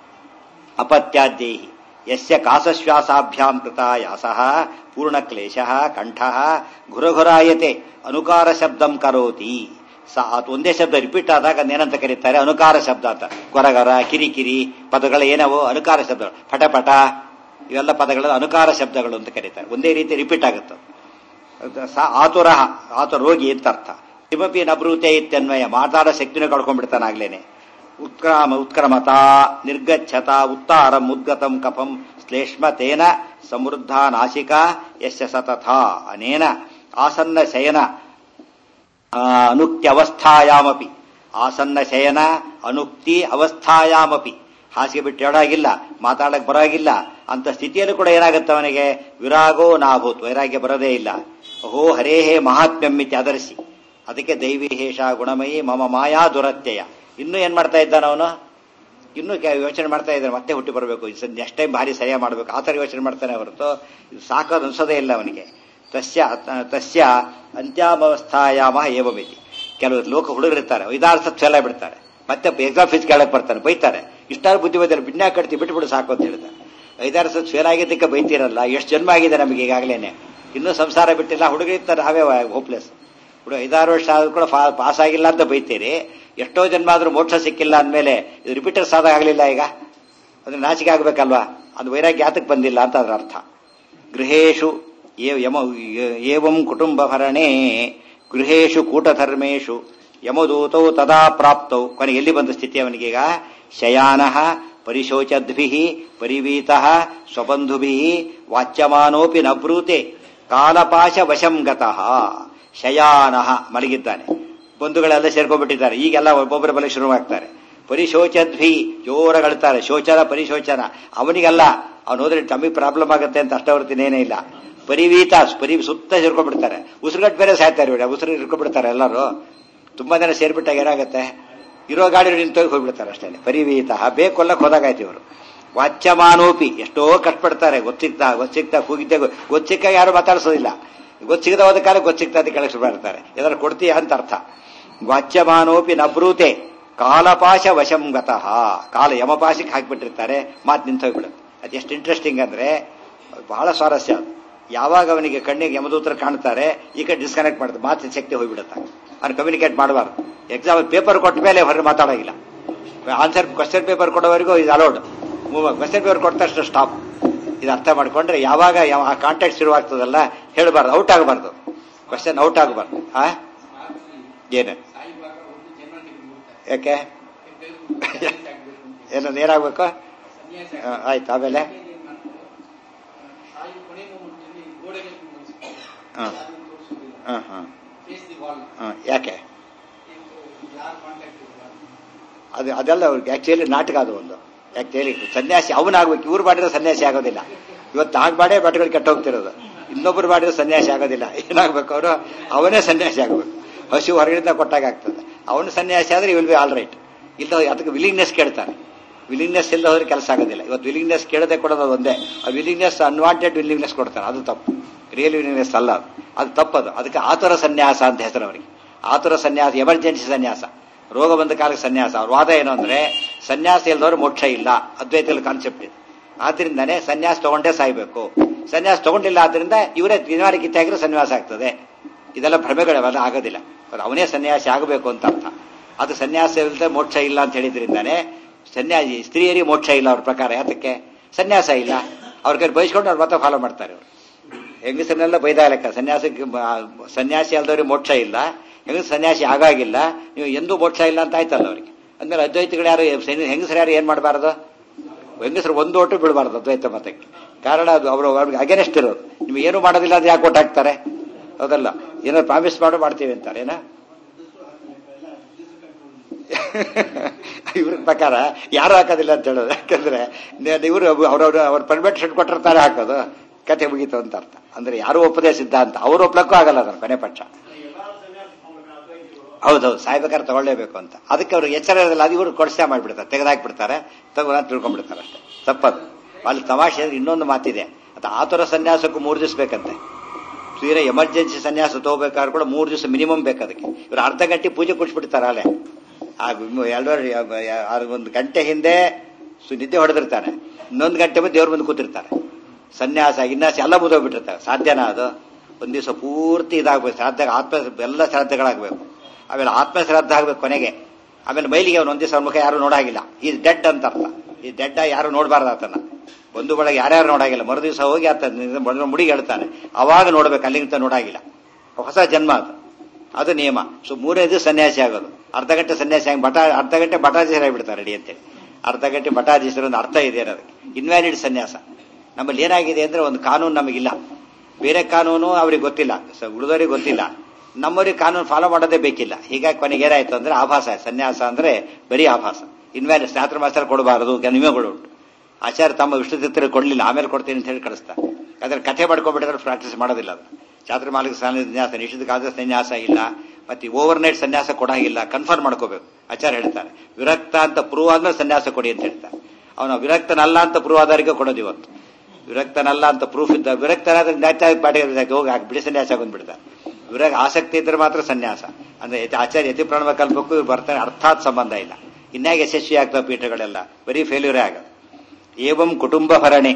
ಅಪತ್ಯಾದ್ಯೈ ಯಸ್ಯ ಕಾಸಶ್ವಾಸಾಭ್ಯಾಂ ಕೃತ ಯಾಸಃ ಪೂರ್ಣಕ್ಲೇಶ ಕಂಠ ಘುರಘುರಾಯತೆ ಅನುಕಾರ ಶಬ್ದಂ ಕರೋತಿ ಸ ಅದು ಒಂದೇ ಶಬ್ದ ರಿಪೀಟ್ ಆದಾಗ ಏನಂತ ಕರೀತಾರೆ ಅನುಕಾರ ಶಬ್ದ ಅಂತ ಗೊರಗರ ಕಿರಿಕಿರಿ ಪದಗಳ ಏನವು ಅನುಕಾರ ಶಬ್ದಗಳು ಪಟಪಟ ಇವೆಲ್ಲ ಪದಗಳ ಅನುಕಾರ ಶಬ್ದಗಳು ಅಂತ ಕರೀತಾರೆ ಒಂದೇ ರೀತಿ ರಿಪೀಟ್ ಆಗುತ್ತೆ ಸ ಆತುರ ಆತುರ ರೋಗಿ ಅಂತ ಅರ್ಥ ಕಿಮಪಿ ನಬ್ರೂತೆ ಇತ್ಯನ್ವಯ ಮಾತಾಡೋ ಶಕ್ತಿನೂ ಕಳ್ಕೊಂಡ್ಬಿಡ್ತಾನೆ ಆಗ್ಲೇನೆ ಉತ್ಕ್ರಾಮ ಉತ್ಕ್ರಮತ ನಿರ್ಗಚ್ಛತ ಉತ್ತಾರಂ ಉದ್ಗತಂ ಕಫಂ ಶ್ಲೇಷ್ಮತೇನ ಸಮೃದ್ಧ ನಾಸಿಕ ಯಶ ಸತಥ ಅನೇನ ಆಸನ್ನ ಶಯನ ಆ, ಅನುಕ್ತಿ ಅವಸ್ಥಾಯಾಮಪಿ ಆಸನ್ನ ಶಯನ ಅನುಕ್ತಿ ಅವಸ್ಥಾಯಾಮಪಿ ಹಾಸಿಗೆ ಬಿಟ್ಟು ಹೇಳಾಗಿಲ್ಲ ಮಾತಾಡಕ್ ಬರೋಗಿಲ್ಲ ಅಂತ ಸ್ಥಿತಿಯಲ್ಲೂ ಕೂಡ ಏನಾಗುತ್ತೆ ಅವನಿಗೆ ವಿರಾಗೋ ನಾಭೂತ್ ವೈರಾಗ್ಯ ಬರೋದೇ ಇಲ್ಲ ಅಹೋ ಹರೇಹೇ ಮಹಾತ್ಮ್ಯಮಿತಿ ಅದರ್ಶಿ ಅದಕ್ಕೆ ದೈವಿಹೇಷ ಗುಣಮಯಿ ಮಮ ಮಾಯಾ ದುರತ್ಯಯ ಇನ್ನೂ ಏನ್ ಮಾಡ್ತಾ ಇದ್ದಾನ ಅವನು ಇನ್ನೂ ಕೆ- ಯೋಚನೆ ಮಾಡ್ತಾ ಇದ್ದಾನೆ ಮತ್ತೆ ಹುಟ್ಟಿ ಬರಬೇಕು ನೆಕ್ಸ್ಟ್ ಟೈಮ್ ಭಾರಿ ಸಹಾಯ ಮಾಡಬೇಕು ಆ ಥರ ಯೋಚನೆ ಮಾಡ್ತಾನೆ ಹೊರತು ಇದು ಸಾಕೋದು ಅನ್ಸೋದೇ ಇಲ್ಲ ಅವನಿಗೆ ತಸ್ಯ ತಸ್ಯ ಅಂತ್ಯಾಮವಸ್ಥಾಯಾಮ ಏವಮಿತಿ ಕೆಲವರು ಲೋಕ ಹುಡುಗರಿರ್ತಾರೆ ಐದಾರು ಸತ್ ಫೇಲ್ ಬಿಡ್ತಾರೆ ಮತ್ತೆ ಎಕ್ಸಾಮ್ ಫೀಸ್ ಕೇಳಕ್ ಬರ್ತಾರೆ ಬೈತಾರೆ ಇಷ್ಟಾರು ಬುದ್ಧಿವಂತರು ಬಿಡ್ನ್ಯಾ ಕಟ್ತಿ ಬಿಟ್ಟು ಬಿಡು ಸಾಕು ಅಂತ ಹೇಳ್ತಾರೆ ಐದಾರು ಸತ್ ಫೇಲ್ ಆಗಿದ್ದಕ್ಕೆ ಬೈತಿರಲ್ಲ ಎಷ್ಟು ಜನ್ಮ ಆಗಿದೆ ನಮಗೆ ಈಗಾಗಲೇನೆ ಇನ್ನೂ ಸಂಸಾರ ಬಿಟ್ಟಿಲ್ಲ ಹುಡುಗರಿರ್ತಾರೆ ನಾವೇ ಹೋಪ್ಲೆಸ್ ಹುಡುಗ ಐದಾರು ವರ್ಷ ಆದ್ರೂ ಕೂಡ ಪಾಸ್ ಆಗಿಲ್ಲ ಅಂತ ಬೈತೀರಿ ಎಷ್ಟೋ ಜನ್ಮ ಆದ್ರೂ ಮೋಕ್ಷ ಸಿಕ್ಕಿಲ್ಲ ಅಂದಮೇಲೆ ಇದು ರಿಪೀಟರ್ಸ್ ಆದಾಗ ಆಗಲಿಲ್ಲ ಈಗ ಅಂದ್ರೆ ನಾಚಿಕೆ ಆಗ್ಬೇಕಲ್ವಾ ಅದು ವೈರಾಗ್ಯ ಯಾತಕ್ಕೆ ಬಂದಿಲ್ಲ ಅಂತ ಅದರ ಅರ್ಥ ಗೃಹೇಶು ಏ- ಯಮ ಏವಂ ಕುಟುಂಬ ಭರಣೆ ಗೃಹೇಶು ಕೂಟಧರ್ಮೇಶು ಯಮದೂತೌ ತದಾ ಪ್ರಾಪ್ತೌ ಕೊನೆಗೆ ಎಲ್ಲಿ ಬಂದ ಸ್ಥಿತಿ ಅವನಿಗೀಗ ಶಯಾನ ಪರಿಶೋಚದ್ಭಿ ಪರಿವೀತ ಸ್ವಬಂಧುಭಿ ವಾಚ್ಯಮಾನೋಪಿ ನಬ್ರೂತೆ ಕಾಲಪಾಶ ವಶಂ ಗತಃ ಶಯಾನ ಮಲಗಿದ್ದಾನೆ ಬಂಧುಗಳೆಲ್ಲ ಸೇರ್ಕೊಂಡ್ಬಿಟ್ಟಿದ್ದಾರೆ ಈಗೆಲ್ಲ ಒಬ್ಬೊಬ್ಬರ ಬಲ ಶುರುವಾಗ್ತಾರೆ ಪರಿಶೋಚದ್ಭಿ ಜೋರಗಳ್ತಾರೆ ಶೋಚನ ಪರಿಶೋಚನ ಅವನಿಗಲ್ಲ ಅವನು ಹೋದ್ರೆ ತಮಗೆ ಪ್ರಾಬ್ಲಮ್ ಆಗುತ್ತೆ ಅಂತ ಅಷ್ಟ ಹೊರತಿನೇನೇ ಇಲ್ಲ ಪರಿವೀತ ಪರಿ ಸುತ್ತ ಸೇರ್ಕೊಂಡ್ಬಿಡ್ತಾರೆ ಉಸಿರುಗಟ್ಟು ಬೇರೆ ಸಾಯ್ತಾರೆ ಇವ್ರು ಉಸಿರು ಇರ್ಕೊಂಡ್ಬಿಡ್ತಾರೆ ಎಲ್ಲರೂ ತುಂಬಾ ಜನ ಸೇರ್ಬಿಟ್ಟಾಗ ಏನಾಗುತ್ತೆ ಇರೋ ಗಾಡಿ ನಿಂತೋಗಿ ಹೋಗ್ಬಿಡ್ತಾರೆ ಅಷ್ಟೇ ಪರಿವೀತ ಬೇಕು ಕೊಲ್ಲಕ್ಕೆ ಹೋದಾಗಾಯ್ತು ಇವರು ವಾಚ್ಯಮಾನೋಪಿ ಎಷ್ಟೋ ಕಷ್ಟಪಡ್ತಾರೆ ಗೊತ್ತಿಗ್ತಾ ಗೊತ್ತಿಗ್ತಾ ಕೂಗಿದ್ದೆ ಗೊತ್ತಿಕ್ಕ ಯಾರು ಮಾತಾಡಿಸೋದಿಲ್ಲ ಗೊತ್ತಿಗದ ಹೋದ ಕಾಲ ಗೊತ್ತಿಗ್ತಾ ಅಂತ ಕೆಳಗೆ ಮಾಡ್ತಾರೆ ಎಲ್ಲರೂ ಕೊಡ್ತೀಯ ಅಂತ ಅರ್ಥ ವಾಚ್ಯಮಾನೋಪಿ ನಬ್ರೂತೆ ಕಾಲಪಾಶ ವಶಂ ಗತಃ ಕಾಲ ಯಮಪಾಶಕ್ಕೆ ಹಾಕಿಬಿಟ್ಟಿರ್ತಾರೆ ಮಾತು ನಿಂತೋಗ್ಬಿಡುತ್ತೆ ಅದು ಎಷ್ಟು ಇಂಟ್ರೆಸ್ಟಿಂಗ್ ಅಂದ್ರೆ ಬಹಳ ಸ್ವಾರಸ್ಯ ಅದು ಯಾವಾಗ ಅವನಿಗೆ ಕಣ್ಣಿಗೆ ಯಮದೂತರ ಕಾಣ್ತಾರೆ ಈ ಕಡೆ ಡಿಸ್ಕನೆಕ್ಟ್ ಮಾಡುತ್ತೆ ಮಾತಿನ ಶಕ್ತಿ ಹೋಗ್ಬಿಡುತ್ತೆ ಅವ್ನು ಕಮ್ಯುನಿಕೇಟ್ ಮಾಡಬಾರ್ದು ಎಕ್ಸಾಮ್ ಪೇಪರ್ ಕೊಟ್ಟ ಮೇಲೆ ಹೊರಗೆ ಮಾತಾಡೋಗಿಲ್ಲ ಆನ್ಸರ್ ಕ್ವಶನ್ ಪೇಪರ್ ಕೊಡೋವರೆಗೂ ಇದು ಅಲೌಡ್ ಕ್ವಶನ್ ಪೇಪರ್ ಕೊಟ್ಟ ತಕ್ಷಣ ಸ್ಟಾಪ್ ಇದು ಅರ್ಥ ಮಾಡ್ಕೊಂಡ್ರೆ ಯಾವಾಗ ಯಾವ ಆ ಕಾಂಟ್ಯಾಕ್ಟ್ ಶುರುವಾಗ್ತದಲ್ಲ ಹೇಳಬಾರ್ದು ಔಟ್ ಆಗಬಾರ್ದು ಕ್ವಶನ್ ಔಟ್ ಆಗಬಾರ್ದು ಆ ಏನು ಯಾಕೆ ಏನು ಏನಾಗ್ಬೇಕು ಆ, ಆಯ್ತು ಆಮೇಲೆ ಹಾಂ ಹಾಂ ಹಾಂ ಹಾಂ ಯಾಕೆ ಅದು ಅದೆಲ್ಲ ಅವ್ರಿಗೆ ಆಕ್ಚುಲಿ ನಾಟಕ ಅದು ಒಂದು ಆಕ್ಚುಲಿ ಸನ್ಯಾಸಿ ಅವನಾಗ್ಬೇಕು ಇವ್ರು ಮಾಡಿದ್ರೆ ಸನ್ಯಾಸಿ ಆಗೋದಿಲ್ಲ ಇವತ್ತು ನಾಲ್ಕು ಮಾಡೇ ಬಟ್ಟೆಗಳು ಕೆಟ್ಟ ಹೋಗ್ತಿರೋದು ಇನ್ನೊಬ್ರು ಮಾಡಿದ್ರೆ ಸನ್ಯಾಸಿ ಆಗೋದಿಲ್ಲ ಏನಾಗ್ಬೇಕು ಅವರು ಅವನೇ ಸನ್ಯಾಸಿ ಆಗಬೇಕು ಹಸು ಹೊರಗಡೆಯಿಂದ ಕೊಟ್ಟಾಗ ಆಗ್ತದೆ ಅವನು ಸನ್ಯಾಸಿ ಆದ್ರೆ ವಿಲ್ ಬಿ ಆಲ್ ರೈಟ್ ಇಲ್ಲ ಅದಕ್ಕೆ ವಿಲಿಂಗ್ನೆಸ್ ಕೇಳ್ತಾನೆ ವಿಲಿಂಗ್ನೆಸ್ ಇಲ್ಲ ಹೋದ್ರೆ ಕೆಲಸ ಆಗೋದಿಲ್ಲ ಇವತ್ತು ವಿಲಿಂಗ್ನೆಸ್ ಕೇಳದೆ ಕೊಡೋದು ಅದು ಒಂದೇ ಆ ವಿಲಿಂಗ್ನೆಸ್ ಅನ್ವಾಂಟೆಡ್ ವಿಲಿಂಗ್ನೆಸ್ ಕೊಡ್ತಾನೆ ಅದು ತಪ್ಪು ರಿಯಲ್ ವಿಲಿಂಗ್ನೆಸ್ ಅಲ್ಲ ಅದು ಅದು ತಪ್ಪದು ಅದಕ್ಕೆ ಆತುರ ಸನ್ಯಾಸ ಅಂತ ಹೆಸರು ಅವರಿಗೆ ಆತುರ ಸನ್ಯಾಸ ಎಮರ್ಜೆನ್ಸಿ ಸನ್ಯಾಸ ರೋಗ ಬಂದ ಕಾಲಕ್ಕೆ ಸನ್ಯಾಸ ಅವ್ರ ವಾದ ಏನು ಅಂದ್ರೆ ಸನ್ಯಾಸ ಇಲ್ದವ್ರು ಮೋಕ್ಷ ಇಲ್ಲ ಅದ್ವೈತದಲ್ಲಿ ಕಾನ್ಸೆಪ್ಟ್ ಇದೆ ಆದ್ರಿಂದಾನೇ ಸನ್ಯಾಸ ತಗೊಂಡೇ ಸಾಯ್ಬೇಕು ಸನ್ಯಾಸ ತಗೊಂಡಿಲ್ಲ ಆದ್ರಿಂದ ಇವರೇ ದಿನವಾರ ಕಿತ್ತಾಗಿರೋ ಸನ್ಯಾಸ ಆಗ್ತದೆ ಇದೆಲ್ಲ ಭ್ರಮೆಗಳವೆಲ್ಲ ಆಗೋದಿಲ್ಲ ಅವ್ರು ಅವನೇ ಸನ್ಯಾಸಿ ಆಗಬೇಕು ಅಂತ ಅರ್ಥ ಅದು ಸನ್ಯಾಸ ಇಲ್ಲದೆ ಮೋಕ್ಷ ಇಲ್ಲ ಅಂತ ಹೇಳಿದ್ರಿಂದಾನೆ ಸನ್ಯಾಸಿ ಸ್ತ್ರೀಯರಿಗೆ ಮೋಕ್ಷ ಇಲ್ಲ ಅವ್ರ ಪ್ರಕಾರ ಯಾತಕ್ಕೆ ಸನ್ಯಾಸ ಇಲ್ಲ ಅವ್ರ ಕೈ ಬಯಸ್ಕೊಂಡು ಅವ್ರ ಮತ ಫಾಲೋ ಮಾಡ್ತಾರೆ ಅವರು ಹೆಂಗಸರನ್ನೆಲ್ಲ ಬೈದ ಲೆಕ್ಕ ಸನ್ಯಾಸಕ್ಕೆ ಬ- ಸನ್ಯಾಸಿ ಅಲ್ದವ್ರಿಗೆ ಮೋಕ್ಷ ಇಲ್ಲ ಹೆಂಗಸ ಸನ್ಯಾಸಿ ಆಗಾಗಿಲ್ಲ ನೀವು ಎಂದೂ ಮೋಕ್ಷ ಇಲ್ಲ ಅಂತ ಆಯ್ತಲ್ಲ ಅವರಿಗೆ ಅಂದ್ಮೇಲೆ ಅದ್ವೈತಗಳು ಯಾರು ಹೆಂಗಸರು ಯಾರು ಏನ್ ಮಾಡಬಾರದು ಹೆಂಗಸರು ಒಂದು ಒಟ್ಟು ಬಿಡಬಾರ್ದು ಅದ್ವೈತ ಮತಕ್ಕೆ ಕಾರಣ ಅದು ಅವರು ಅವ್ರಿಗೆ ಅಗೇನೆಸ್ಟ್ ಇರೋದು ನಿಮ್ಗೆ ಏನು ಮಾಡೋದಿಲ್ಲ ಅಂತ ಯಾಕೆ ಒಟ್ಟು ಹಾಕ್ತಾರೆ ಹೌದಲ್ಲ ಏನೋ ಪ್ರಾಮಿಸ್ ಮಾಡು ಮಾಡ್ತೀವಿ ಅಂತಾರೆ ಏನ ಇವ್ರ ಪ್ರಕಾರ ಯಾರು ಹಾಕೋದಿಲ್ಲ ಅಂತ ಹೇಳೋದು ಯಾಕಂದ್ರೆ ಇವರು ಅವ್ರವ್ರ ಅವ್ರ ಪರ್ಮಿಷನ್ ಕೊಟ್ಟಿರ್ತಾರೆ ಹಾಕೋದು ಕತೆ ಮುಗೀತು ಅಂತ ಅರ್ಥ ಅಂದ್ರೆ ಯಾರು ಒಪ್ಪದೇ ಸಿದ್ಧಾಂತ ಅವ್ರು ಒಪ್ಲಕ್ಕೂ ಆಗಲ್ಲ ಅದನ್ನ ಕೊನೆ ಪಕ್ಷ ಹೌದೌದು ಸಾಯ್ಬೇಕಾದ್ರೆ ತಗೊಳ್ಳೇಬೇಕು ಅಂತ ಅದಕ್ಕೆ ಅವ್ರಿಗೆ ಎಚ್ಚರ ಇರೋದಿಲ್ಲ ಅದು ಇವರು ಕೊಡಿಸ್ತಾ ಮಾಡ್ಬಿಡ್ತಾರೆ ತೆಗೆದಾಕ್ಬಿಡ್ತಾರೆ ತಗೋ ಅಂತ ತಿಳ್ಕೊಂಡ್ಬಿಡ್ತಾರೆ ಅಷ್ಟೇ ತಪ್ಪದು ಅಲ್ಲಿ ತಮಾಷೆ ಅಂದ್ರೆ ಇನ್ನೊಂದು ಮಾತಿದೆ ಅದು ಆತುರ ಸನ್ಯಾಸಕ್ಕೂ ಮೂರು ದಿವಸ ಬೇಕಂತೆ ತೀರಾ ಎಮರ್ಜೆನ್ಸಿ ಸನ್ಯಾಸ ತಗೋಬೇಕಾದ್ರೆ ಕೂಡ ಮೂರು ದಿವಸ ಮಿನಿಮಮ್ ಬೇಕು ಅದಕ್ಕೆ ಇವ್ರು ಅರ್ಧ ಗಂಟೆ ಪೂಜೆ ಕುಡಿಸ್ಬಿಡ್ತಾರೆ ಅಲ್ಲೇ ಆ ಎರಡೂವರೆ ಒಂದು ಗಂಟೆ ಹಿಂದೆ ಸು- ನಿದ್ದೆ ಹೊಡೆದಿರ್ತಾನೆ ಇನ್ನೊಂದು ಗಂಟೆ ಮುಂದೆ ದೇವ್ರ ಬಂದು ಕೂತಿರ್ತಾರೆ ಸನ್ಯಾಸ ಇನ್ನಾಸ ಎಲ್ಲ ಮುದೋಗ್ಬಿಟ್ಟಿರ್ತಾರೆ ಸಾಧ್ಯನಾ ಅದು ಒಂದ್ ದಿವಸ ಪೂರ್ತಿ ಇದಾಗಬೇಕು ಶ್ರಾದ್ದ ಆತ್ಮ ಎಲ್ಲ ಶ್ರಾದ್ದಗಳಾಗಬೇಕು ಆಮೇಲೆ ಆತ್ಮ ಶ್ರಾದ್ದ ಆಗ್ಬೇಕು ಕೊನೆಗೆ ಆಮೇಲೆ ಮೈಲಿಗೆ ಅವನು ಒಂದ್ ದಿವಸ ಮುಖ ಯಾರು ನೋಡಾಗಿಲ್ಲ ಈ ಡೆಡ್ ಅಂತ ಅರ್ಥ ಈ ಡೆಡ್ ಯಾರು ನೋಡಬಾರ್ದು ಆತನ ಒಂದು ಬಳಗ ಯಾರ್ಯಾರು ನೋಡಾಗಿಲ್ಲ ಮರು ದಿವಸ ಹೋಗಿ ಆತ ಮುಡಿಗೆ ಹೇಳ್ತಾನೆ ಅವಾಗ ನೋಡ್ಬೇಕು ಅಲ್ಲಿಗಿಂತ ನೋಡಾಗಿಲ್ಲ ಹೊಸ ಜನ್ಮ ಅದು ಅದು ನಿಯಮ ಸೊ ಮೂರನೇ ದಿವಸ ಸನ್ಯಾಸಿ ಆಗೋದು ಅರ್ಧ ಗಂಟೆ ಸನ್ಯಾಸಿ ಆಗಿ ಬಟ ಅರ್ಧ ಗಂಟೆ ಬಟಾಧೀಶರ ಆಗಿಬಿಡ್ತಾರೆ ರೆಡಿ ಅಂತೇಳಿ ಅರ್ಧ ಗಂಟೆ ಬಟಾಧೀಶರ ಒಂದು ಅರ್ಥ ಇದೆ ಅನ್ನೋದಕ್ಕೆ ಇನ್ವ್ಯಾಲಿಡ್ ಸನ್ಯಾಸ ನಮ್ಮಲ್ಲಿ ಏನಾಗಿದೆ ಅಂದ್ರೆ ಒಂದು ಕಾನೂನು ನಮಗಿಲ್ಲ ಬೇರೆ ಕಾನೂನು ಅವ್ರಿಗೆ ಗೊತ್ತಿಲ್ಲ ಸ- ಉಳಿದವರಿಗೆ ಗೊತ್ತಿಲ್ಲ ನಮ್ಮವ್ರಿಗೆ ಕಾನೂನು ಫಾಲೋ ಮಾಡೋದೇ ಬೇಕಿಲ್ಲ ಹೀಗಾಗಿ ಕೊನೆಗೆ ಏನಾಯ್ತು ಅಂದ್ರೆ ಆಭಾಸ ಸನ್ಯಾಸ ಅಂದ್ರೆ ಬರೀ ಆಭಾಸ ಇನ್ವ್ಯಾಲಿಡ್ ಶಾಸ್ತ್ರ ಮಾಸ್ತರ ಕೊಡಬಾರದು ನಿಯಮಗಳು ಉಂಟು ಆಚಾರ್ಯ ತಮ್ಮ ವಿಷ್ಣು ತೀರ್ಥರಿಗೆ ಕೊಡ್ಲಿಲ್ಲ ಆಮೇಲೆ ಕೊಡ್ತೀನಿ ಅಂತ ಹೇಳಿ ಕಳಿಸ್ತಾರೆ ಅದ್ರ ಕಥೆ ಮಾಡ್ಕೊಂಡ್ಬಿಟ್ಟಿದ್ರೆ ಪ್ರಾಕ್ಟೀಸ್ ಮಾಡೋದಿಲ್ಲ ಅದು ಚಾತುರ್ಮಾಲಿಕ ಸನ್ಯಾಸ ನಿಷಿದ್ಧ ಕಾದ ಸನ್ಯಾಸ ಇಲ್ಲ ಮತ್ತೆ ಓವರ್ ನೈಟ್ ಸನ್ಯಾಸ ಕೊಡಾಗಿಲ್ಲ ಕನ್ಫರ್ಮ್ ಮಾಡ್ಕೋಬೇಕು ಆಚಾರ್ಯ ಹೇಳ್ತಾರೆ ವಿರಕ್ತ ಅಂತ ಪ್ರೂವ್ ಆದ್ಮೇಲೆ ಸನ್ಯಾಸ ಕೊಡಿ ಅಂತ ಹೇಳ್ತಾರೆ ಅವನ ವಿರಕ್ತನಲ್ಲ ಅಂತ ಪ್ರೂವ್ ಆದವರಿಗೆ ಕೊಡೋದು ಇವತ್ತು ವಿರಕ್ತನಲ್ಲ ಅಂತ ಪ್ರೂಫ್ ಇದ್ದ ವಿರಕ್ತನಾದ್ರೆ ನ್ಯಾಯ ಪಾಟಿ ಹೋಗಿ ಹಾಕಿ ಬಿಡಿ ಸನ್ಯಾಸ ಬಂದ್ಬಿಡ್ತಾರೆ ವಿರಕ್ ಆಸಕ್ತಿ ಇದ್ರೆ ಮಾತ್ರ ಸನ್ಯಾಸ ಅಂದ್ರೆ ಯತಿ- ಆಚಾರ್ಯ ಯತಿ ಪ್ರಣವ ಕಲ್ಪಕ್ಕೂ ಇವ್ರು ಬರ್ತಾರೆ ಅರ್ಥಾತ್ ಸಂಬಂಧ ಇಲ್ಲ ಇನ್ನಾಗ ಯಶಸ್ವಿ ಆಗ್ತಾವ ಪೀಠಗಳೆಲ್ಲ ಬರೀ ಫೇಲ್ಯೂರೇ ಆಗೋದು ಏವಂ ಕುಟುಂಬ ಭರಣೆ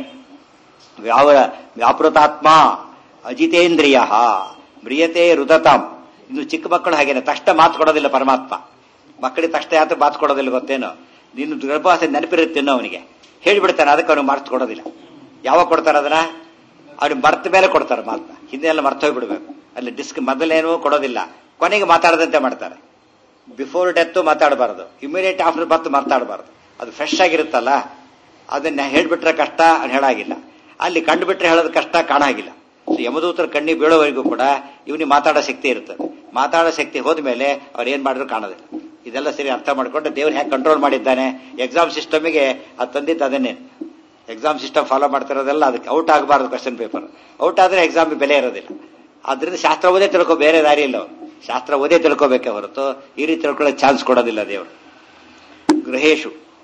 ವ್ಯಾವ ವ್ಯಾಪೃತಾತ್ಮ ಅಜಿತೇಂದ್ರಿಯ ಮ್ರಿಯತೆ ರುದತಾಂ ಇನ್ನು ಚಿಕ್ಕ ಮಕ್ಕಳು ಹಾಗೇನೆ ತಕ್ಷಣ ಮಾತು ಕೊಡೋದಿಲ್ಲ ಪರಮಾತ್ಮ ಮಕ್ಕಳಿಗೆ ತಕ್ಷಣ ಯಾತ ಮಾತು ಕೊಡೋದಿಲ್ಲ ಗೊತ್ತೇನು ನೀನು ಗರ್ಭವಾಸ ನೆನಪಿರುತ್ತೇನೋ ಅವನಿಗೆ ಹೇಳಿಬಿಡ್ತಾನೆ ಅದಕ್ಕೆ ಅವನಿಗೆ ಮಾರ್ಕ್ಸ್ ಕೊಡೋದಿಲ್ಲ ಯಾವಾಗ ಕೊಡ್ತಾರೆ ಅದನ್ನ ಅವ್ನಿಗೆ ಮರ್ತ ಮೇಲೆ ಕೊಡ್ತಾರೆ ಮಾತನ್ನ ಹಿಂದೆ ಎಲ್ಲ ಮರ್ತ ಹೋಗ್ಬಿಡ್ಬೇಕು ಅಲ್ಲಿ ಡಿಸ್ಕ್ ಮೊದಲೇನೂ ಕೊಡೋದಿಲ್ಲ ಕೊನೆಗೆ ಮಾತಾಡದಂತೆ ಮಾಡ್ತಾರೆ ಬಿಫೋರ್ ಡೆತ್ ಮಾತಾಡಬಾರದು ಇಮಿಡಿಯೇಟ್ ಆಫ್ಟರ್ ಬರ್ತ್ ಮಾತಾಡಬಾರದು ಅದು ಫ್ರೆಶ್ ಆಗಿರುತ್ತಲ್ಲ ಅದನ್ನ ಹೇಳ್ಬಿಟ್ರೆ ಕಷ್ಟ ಅದು ಹೇಳಾಗಿಲ್ಲ ಅಲ್ಲಿ ಕಂಡುಬಿಟ್ರೆ ಹೇಳೋದು ಕಷ್ಟ ಕಾಣಾಗಿಲ್ಲ ಸೊ ಯಮದೂತರ ಕಣ್ಣಿ ಬೀಳೋವರೆಗೂ ಕೂಡ ಇವನಿಗೆ ಮಾತಾಡೋ ಶಕ್ತಿ ಇರ್ತದೆ ಮಾತಾಡೋ ಶಕ್ತಿ ಹೋದ್ಮೇಲೆ ಅವ್ರು ಏನ್ ಮಾಡಿದ್ರು ಕಾಣೋದಿಲ್ಲ ಇದೆಲ್ಲ ಸರಿ ಅರ್ಥ ಮಾಡ್ಕೊಂಡು ದೇವ್ರು ಹೇಗೆ ಕಂಟ್ರೋಲ್ ಮಾಡಿದ್ದಾನೆ ಎಕ್ಸಾಮ್ ಸಿಸ್ಟಮಿಗೆ ಅದು ತಂದಿದ್ದು ಅದನ್ನೇ ಎಕ್ಸಾಮ್ ಸಿಸ್ಟಮ್ ಫಾಲೋ ಮಾಡ್ತಿರೋದೆಲ್ಲ ಅದಕ್ಕೆ ಔಟ್ ಆಗಬಾರ್ದು ಕ್ವಶನ್ ಪೇಪರ್ ಔಟ್ ಆದ್ರೆ ಎಕ್ಸಾಮ್ ಬೆಲೆ ಇರೋದಿಲ್ಲ ಆದ್ರಿಂದ ಶಾಸ್ತ್ರ ಓದೇ ತಿಳ್ಕೊ ಬೇರೆ ದಾರಿ ಇಲ್ಲ ಅವ್ರು ಶಾಸ್ತ್ರ ಓದೇ ತಿಳ್ಕೋಬೇಕೆ ಹೊರತು ಈ ರೀತಿ ತಿಳ್ಕೊಳ್ಳೋ ಚಾನ್ಸ್ ಕೊಡೋದಿಲ್ಲ ದೇವರು ಗೃಹೇಶು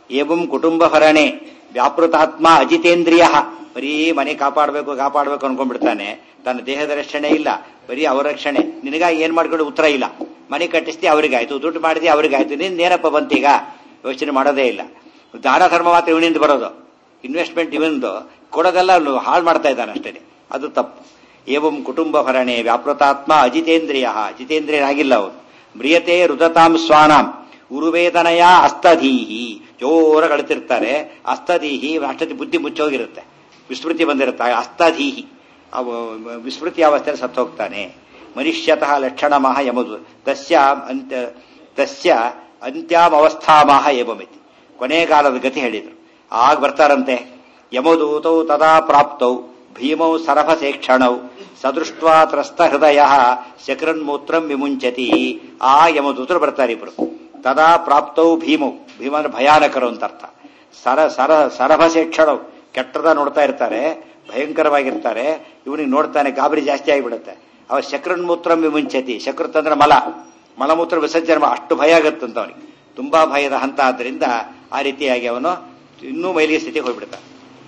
ಏವಂ ಕುಟುಂಬ ಭರಣೆ ವ್ಯಾಪೃತಾತ್ಮ ಅಜಿತೇಂದ್ರಿಯ ಬರೀ ಮನೆ ಕಾಪಾಡಬೇಕು ಕಾಪಾಡಬೇಕು ಅನ್ಕೊಂಡ್ಬಿಡ್ತಾನೆ ತನ್ನ ದೇಹದ ರಕ್ಷಣೆ ಇಲ್ಲ ಬರೀ ಅವರ ರಕ್ಷಣೆ ನಿನಗಾಗಿ ಏನ್ ಮಾಡ್ಕೊಂಡು ಉತ್ತರ ಇಲ್ಲ ಮನೆ ಕಟ್ಟಿಸ್ತಿ ಅವ್ರಿಗಾಯ್ತು ದುಡ್ಡು ಮಾಡಿದಿ ಅವ್ರಿಗಾಯ್ತು ನಿಂದ ಏನಪ್ಪ ಬಂತೀಗ ಯೋಚನೆ ಮಾಡೋದೇ ಇಲ್ಲ ದಾನ ಧರ್ಮ ಮಾತ್ರ ಇವನಿಂದ ಬರೋದು ಇನ್ವೆಸ್ಟ್ಮೆಂಟ್ ಇವನಿಂದು ಕೊಡೋದೆಲ್ಲ ಹಾಳು ಮಾಡ್ತಾ ಇದ್ದಾನೆ ಅಷ್ಟೇ ಅದು ತಪ್ಪು ಏವಂ ಕುಟುಂಬ ಭರಣೆ ವ್ಯಾಪೃತಾತ್ಮ ಅಜಿತೇಂದ್ರಿಯ ಅಜಿತೇಂದ್ರಿಯನಾಗಿಲ್ಲ ಅವನು ಮ್ರಿಯತೆ ರುದತಾಂ ಸ್ವಾನಾಂ ಉರುವೇದನಯ ಅಸ್ತಧೀಹಿ ಜೋರ ಕಳಿತಿರ್ತಾರೆ ಅಸ್ತಧೀಹಿ ಅಷ್ಟತಿ ಬುದ್ಧಿ ಮುಚ್ಚೋಗಿರುತ್ತೆ ವಿಸ್ಮೃತಿ ಬಂದಿರುತ್ತೆ ಅಸ್ತಧೀಹಿ ಅವ ವಿಸ್ಮೃತಿ ಅವಸ್ಥೆಯಲ್ಲಿ ಸತ್ತು ಹೋಗ್ತಾನೆ ಮನುಷ್ಯತಃ ಲಕ್ಷಣಮಃ ಯಮದು ತಸ್ಯ ಅಂತ್ಯ ತಸ್ಯ ಅಂತ್ಯಾಮವಸ್ಥಾಮಹ ಏವಮಿತಿ ಕೊನೆಗಾಲದ ಗತಿ ಹೇಳಿದರು ಆಗ ಬರ್ತಾರಂತೆ ಯಮದೂತೌ ತದಾ ಪ್ರಾಪ್ತೌ ಭೀಮೌ ಸರಭಸೇಕ್ಷಣೌ ಸದೃಷ್ಟ್ವಾ ತ್ರಸ್ತ ಹೃದಯ ಶಕ್ರನ್ಮೂತ್ರಂ ವಿಮುಂಚತಿ ಆ ಯಮದೂತರು ಬರ್ತಾರೆ ಇಬ್ರು ತದಾ ಪ್ರಾಪ್ತೌ ಭೀಮೌ ಭೀಮನ ಭಯಾನಕರು ಅಂತ ಅರ್ಥ ಸರ ಸರ ಸರಭಸೇಕ್ಷಣವು ಕೆಟ್ಟದ ನೋಡ್ತಾ ಇರ್ತಾರೆ ಭಯಂಕರವಾಗಿರ್ತಾರೆ ಇವನಿಗೆ ನೋಡ್ತಾನೆ ಗಾಬರಿ ಜಾಸ್ತಿ ಆಗಿಬಿಡುತ್ತೆ ಅವ ಶಕ್ರನ್ಮೂತ್ರಂ ವಿಮುಂಚತಿ ಶಕೃತ್ ಅಂದ್ರೆ ಮಲ ಮಲಮೂತ್ರ ವಿಸರ್ಜನೆ ಮಾ- ಅಷ್ಟು ಭಯ ಆಗತ್ತಂತ ಅವನಿಗೆ ತುಂಬಾ ಭಯದ ಹಂತ ಆದ್ದರಿಂದ ಆ ರೀತಿಯಾಗಿ ಅವನು ಇನ್ನೂ ಮೈಲಿಗೆ ಸ್ಥಿತಿಗೆ ಹೋಗ್ಬಿಡ್ತಾನೆ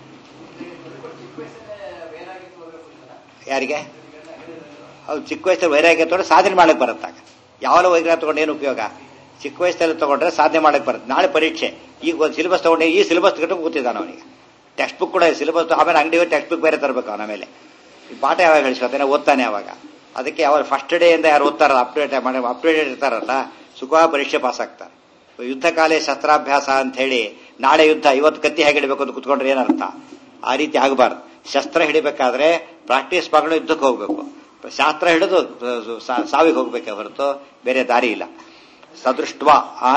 ಯಾರಿಗೆ ಹೌದು ಚಿಕ್ಕ ವಯಸ್ಸಲ್ಲಿ ವೈರಾಗ್ಯ ತಗೊಂಡ್ರೆ ಸಾಧನೆ ಮಾಡಕ್ಕೆ ಬರುತ್ತಾಗ ಯಾವಾಗ ವೈರಾಗ್ಯ ತಗೊಂಡು ಏನು ಉಪಯೋಗ ಚಿಕ್ಕ ವಯಸ್ಸಲ್ಲಿ ತಗೊಂಡ್ರೆ ಸಾಧನೆ ಮಾಡಕ್ಕೆ ಬರುತ್ತೆ ನಾಳೆ ಪರೀಕ್ಷೆ ಈಗ ಒಂದು ಸಿಲೆಬಸ್ ತಗೊಂಡೆ ಈ ಸಿಲೆಬಸ್ ಕಟ್ಟು ಕೂತಿದ್ದಾನೆ ಅವನಿಗೆ ಟೆಕ್ಸ್ಟ್ ಬುಕ್ ಕೂಡ ಸಿಲೆಬಸ್ ಆಮೇಲೆ ಅಂಗಡಿ ಟೆಕ್ಸ್ಟ್ ಬುಕ್ ಬೇರೆ ತರಬೇಕು ಅವನ ಮೇಲೆ ಈ ಪಾಠ ಯಾವಾಗ ಹೇಳಿಸ್ಕೊತಾನೆ ಓದ್ತಾನೆ ಅವಾಗ ಅದಕ್ಕೆ ಅವ್ರು ಫಸ್ಟ್ ಡೇ ಇಂದ ಯಾರು ಓದ್ತಾರಲ್ಲ ಅಪ್ಡೇಟ್ ಮಾಡಿ ಅಪ್ಡೇಟ್ ಇರ್ತಾರಲ್ಲ ಸುಖ ಪರೀಕ್ಷೆ ಪಾಸ್ ಆಗ್ತಾರೆ ಯುದ್ಧ ಕಾಲೇ ಶಸ್ತ್ರಾಭ್ಯಾಸ ಅಂತ ಹೇಳಿ ನಾಳೆ ಯುದ್ಧ ಇವತ್ತು ಕತ್ತಿ ಹೇಗೆ ಹಿಡಬೇಕು ಅಂತ ಕುತ್ಕೊಂಡ್ರೆ ಏನರ್ಥ ಆ ರೀತಿ ಆಗಬಾರ್ದು ಶಸ್ತ್ರ ಹಿಡಿಬೇಕಾದ್ರೆ ಪ್ರಾಕ್ಟೀಸ್ ಮಾಡ್ಕೊಂಡು ಯುದ್ಧಕ್ಕೆ ಹೋಗ್ಬೇಕು ಶಾಸ್ತ್ರ ಹಿಡಿದು ಸಾ- ಸಾವಿಗೆ ಹೋಗ್ಬೇಕೆ ಹೊರತು ಬೇರೆ ದಾರಿ ಇಲ್ಲ ಸದೃಷ್ಟ ಆ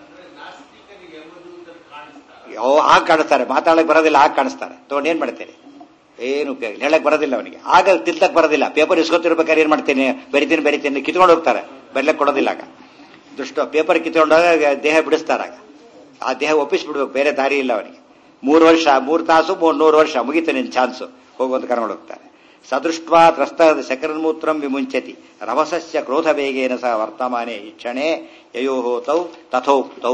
ಓ ಆಗ ಕಾಣಿಸ್ತಾರೆ ಮಾತಾಡಕ್ ಬರೋದಿಲ್ಲ ಆಗ ಕಾಣಿಸ್ತಾರೆ ತಗೊಂಡು ಏನ್ ಮಾಡ್ತೇನೆ ಏನು ಉಪಯೋಗ ಇಲ್ಲ. ಹೇಳಕ್ ಬರೋದಿಲ್ಲ ಅವನಿಗೆ ಆಗ ತಿಲ್ತಕ್ ಬರೋದಿಲ್ಲ ಪೇಪರ್ ಇಸ್ಕೊತಿರ್ಬೇಕಾದ್ರೆ ಏನ್ ಮಾಡ್ತೀನಿ ಬರಿತೀನಿ ಬರಿತೀನಿ ಕಿತ್ಕೊಂಡು ಹೋಗ್ತಾರೆ ಬರ್ಲಕ್ ಕೊಡೋದಿಲ್ಲ ಆಗ ದುಷ್ಟ ಪೇಪರ್ ಕಿತ್ಕೊಂಡಾಗ ದೇಹ ಬಿಡಿಸ್ತಾರ ಆಗ ಆ ದೇಹ ಒಪ್ಪಿಸ್ಬಿಡ್ಬೇಕು ಬೇರೆ ದಾರಿ ಇಲ್ಲ ಅವನಿಗೆ ಮೂರು ವರ್ಷ ಮೂರು ತಾಸು ಮೂರ್ ನೂರು ವರ್ಷ ಮುಗಿತು ನಿನ್ ಚಾನ್ಸು ಹೋಗುವಂತ ಕರ್ಕೊಂಡು ಹೋಗ್ತಾರೆ ಸದೃಷ್ಟ್ವಾ ತ್ರಸ್ತ ಶಕರನ್ಮೂತ್ರಂ ವಿಮುಂಚತಿ ರಭಸಸ್ಯ ಕ್ರೋಧ ವೇಗೇನ ಸಹ ವರ್ತಮಾನೆ ಈ ಕ್ಷಣೆ ಯಯೋ ತೌ ತಥೋಕ್ತೌ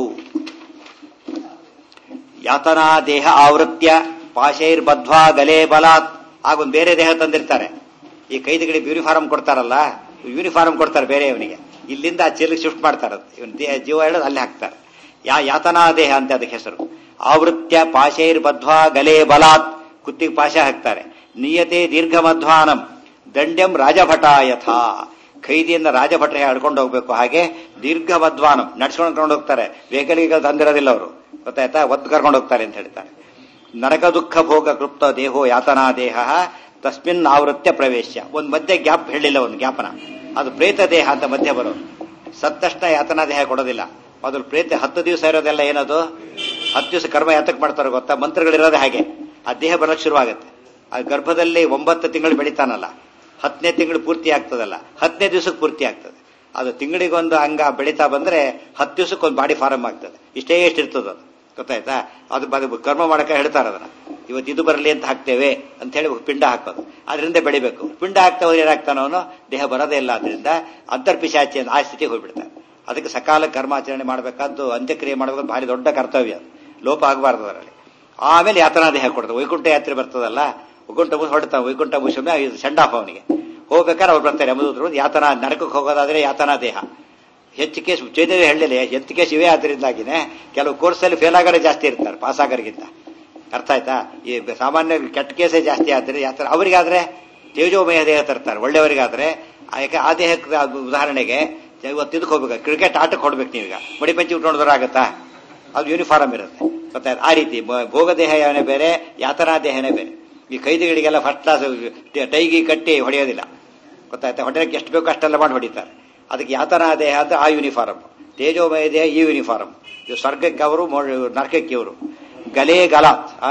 ಯಾತನಾ ದೇಹ ಆವೃತ್ಯ ಪಾಶೈರ್ ಬದ್ವಾ ಗಲೆ ಬಲಾತ್ ಆಗೊಂದು ಬೇರೆ ದೇಹ ತಂದಿರ್ತಾರೆ ಈ ಕೈದಿಗಳಿಗೆ ಯೂನಿಫಾರ್ಮ್ ಕೊಡ್ತಾರಲ್ಲ ಯೂನಿಫಾರ್ಮ್ ಕೊಡ್ತಾರೆ ಬೇರೆ ಇವನಿಗೆ ಇಲ್ಲಿಂದ ಆ ಚೀಲಕ್ಕೆ ಶಿಫ್ಟ್ ಮಾಡ್ತಾರೆ ಇವನ್ ದೇಹ ಜೀವ ಹೇಳೋದು ಅಲ್ಲಿ ಹಾಕ್ತಾರೆ ಯಾ ಯಾತನಾ ದೇಹ ಅಂತ ಅದಕ್ಕೆ ಹೆಸರು ಆವೃತ್ಯ ಪಾಶೈರ್ ಬದ್ವಾ ಗಲೆ ಬಲಾತ್ ಕುತ್ತಿಗೆ ಪಾಶ ಹಾಕ್ತಾರೆ ನಿಯತೆ ದೀರ್ಘ ಮಧ್ವಾನಂ ದಂಡ್ಯಂ ರಾಜಭಟ ಯಥಾ ಖೈದಿಯಿಂದ ರಾಜಭಟ್ರೆ ಆಡ್ಕೊಂಡು ಹೋಗ್ಬೇಕು ಹಾಗೆ ದೀರ್ಘ ಮಧ್ವಾನಂ ನಡ್ಸ್ಕೊಂಡು ಕರ್ಕೊಂಡು ಹೋಗ್ತಾರೆ ವೆಹಿಕಲ್ಗೆ ತಂದಿರೋದಿಲ್ಲ ಅವರು ಗೊತ್ತಾಯ್ತಾ ಒತ್ತು ಕರ್ಕೊಂಡು ಹೋಗ್ತಾರೆ ಅಂತ ಹೇಳ್ತಾರೆ ನರಕ ದುಃಖ ಭೋಗ ಕೃಪ್ತ ದೇಹೋ ಯಾತನಾ ದೇಹ ತಸ್ಮಿನ್ ಆವೃತ್ಯ ಪ್ರವೇಶ ಒಂದು ಮಧ್ಯೆ ಗ್ಯಾಪ್ ಹೇಳಿಲ್ಲ ಒಂದು ಗ್ಯಾಪನ ಅದು ಪ್ರೇತ ದೇಹ ಅಂತ ಮಧ್ಯೆ ಬರೋದು ಸತ್ತಷ್ಟ ಯಾತನಾ ದೇಹ ಕೊಡೋದಿಲ್ಲ ಮೊದಲು ಪ್ರೇತ ಹತ್ತು ದಿವಸ ಇರೋದೆಲ್ಲ ಏನದು ಹತ್ತು ದಿವಸ ಕರ್ಮ ಯಾತಕ್ ಮಾಡ್ತಾರೆ ಗೊತ್ತಾ ಮಂತ್ರಗಳಿರೋದೇ ಹಾಗೆ ಆ ದೇಹ ಬರಕ್ ಶುರುವಾಗುತ್ತೆ ಆ ಗರ್ಭದಲ್ಲಿ ಒಂಬತ್ತು ತಿಂಗಳು ಬೆಳಿತಾನಲ್ಲ ಹತ್ತನೇ ತಿಂಗಳು ಪೂರ್ತಿ ಆಗ್ತದಲ್ಲ ಹತ್ತನೇ ದಿವಸಕ್ಕೆ ಪೂರ್ತಿ ಆಗ್ತದೆ ಅದು ತಿಂಗಳಿಗೊಂದು ಅಂಗ ಬೆಳೀತಾ ಬಂದ್ರೆ ಹತ್ತು ದಿವಸಕ್ಕೆ ಒಂದು ಬಾಡಿ ಫಾರಂ ಆಗ್ತದೆ ಇಷ್ಟೇ ಎಷ್ಟು ಇರ್ತದೆ ಅದು ಗೊತ್ತಾಯ್ತಾ ಅದು ಬ- ಕರ್ಮ ಮಾಡಕ ಹೇಳ್ತಾರೆ ಅದನ್ನ ಇವತ್ತು ಇದು ಬರಲಿ ಅಂತ ಹಾಕ್ತೇವೆ ಅಂತ ಹೇಳಿ ಪಿಂಡ ಹಾಕೋದು ಅದರಿಂದ ಬೆಳಿಬೇಕು ಪಿಂಡ ಹಾಕ್ತಾ ಹೋದ್ರೆ ಏನಾಗ್ತಾನೋ ಅವನು ದೇಹ ಬರೋದೇ ಇಲ್ಲ ಅದರಿಂದ ಅಂತರ್ಪಿಶಾಚಿ ಅಂತ ಆ ಸ್ಥಿತಿಗೆ ಹೋಗ್ಬಿಡ್ತಾನೆ ಅದಕ್ಕೆ ಸಕಾಲ ಕರ್ಮಾಚರಣೆ ಮಾಡಬೇಕಾದ್ದು ಅಂತ್ಯಕ್ರಿಯೆ ಮಾಡಬೇಕು ಭಾರಿ ದೊಡ್ಡ ಕರ್ತವ್ಯ ಅದು ಲೋಪ ಆಗಬಾರ್ದು ಅದರಲ್ಲಿ ಆಮೇಲೆ ಯಾತನಾ ದೇಹ ಕೊಡ್ತಾರೆ ವೈಕುಂಠ ಯಾತ್ರೆ ಬರ್ತದಲ್ಲ ವೈಕುಂಠ ಮುಗಿಸ್ ಹೊಡ್ತಾನೆ ವೈಕುಂಠ ಮುಗಿಸೊಮ್ಮೆ ಇದು ಸೆಂಡ್ ಆಫ್ ಅವನಿಗೆ ಹೋಗ್ಬೇಕಾದ್ರೆ ಅವ್ರು ಬರ್ತಾರೆ ಯಮದೂತರು ಯಾತನಾ ನರಕಕ್ಕೆ ಹೋಗೋದಾದ್ರೆ ಯಾತನಾ ದೇಹ ಹೆಚ್ಚು ಕೇಸ್ ಚೈತನ್ಯ ಹೇಳಿಲ್ಲ ಹೆಚ್ಚು ಕೇಸ್ ಇವೆ ಆದ್ರಿಂದಾಗಿನೇ ಕೆಲವು ಕೋರ್ಸಲ್ಲಿ ಫೇಲ್ ಆಗೋರೇ ಜಾಸ್ತಿ ಇರ್ತಾರೆ ಪಾಸ್ ಆಗೋರಿಗಿಂತ ಅರ್ಥ ಆಯ್ತಾ ಈ ಸಾಮಾನ್ಯ ಕೆಟ್ಟ ಕೇಸೇ ಜಾಸ್ತಿ ಆದ್ರೆ ಯಾತರ ಅವರಿಗಾದ್ರೆ ತೇಜೋಮಯ ದೇಹ ತರ್ತಾರೆ ಒಳ್ಳೆಯವರಿಗಾದ್ರೆ ಆ ಯಾಕೆ ಆ ದೇಹಕ್ಕೆ ಅದು ಉದಾಹರಣೆಗೆ ಇವತ್ತು ಇದಕ್ಕೆ ಹೋಗ್ಬೇಕು ಕ್ರಿಕೆಟ್ ಆಟಕ್ಕೆ ಹೊಡ್ಬೇಕು ನೀವೀಗ ಮಡಿಪಂಚಿ ಉಟ್ಕೊಂಡ್ರೆ ಆಗತ್ತಾ ಅದು ಯೂನಿಫಾರ್ಮ್ ಇರುತ್ತೆ ಗೊತ್ತಾಯ್ತು ಆ ರೀತಿ ಮ- ಭೋಗ ದೇಹ ಯಾವನೇ ಬೇರೆ ಯಾತನಾ ದೇಹನೇ ಬೇರೆ ಈ ಕೈದಿಗಳಿಗೆಲ್ಲ ಫಸ್ಟ್ ಕ್ಲಾಸ್ ಟೈಗಿ ಕಟ್ಟಿ ಹೊಡೆಯೋದಿಲ್ಲ ಗೊತ್ತಾಯ್ತಾ ಹೊಡೆಯಕ್ಕೆ ಎಷ್ಟು ಬೇಕೋ ಅಷ್ಟೆಲ್ಲ ಮಾಡಿ ಹೊಡಿತಾರೆ ಅದಕ್ಕೆ ಯಾತನಾ ದೇಹ ಅಂತ ಆ ಯೂನಿಫಾರ್ಮ್ ತೇಜೋಮಯ ದೇಹ ಈ ಯೂನಿಫಾರ್ಮ್ ಇದು ಸ್ವರ್ಗಕ್ಕೆ ಅವರು ಮೊ- ನರಕಕ್ಕೆ ಇವರು ಗಲೇ ಗಲಾತ್ ಆ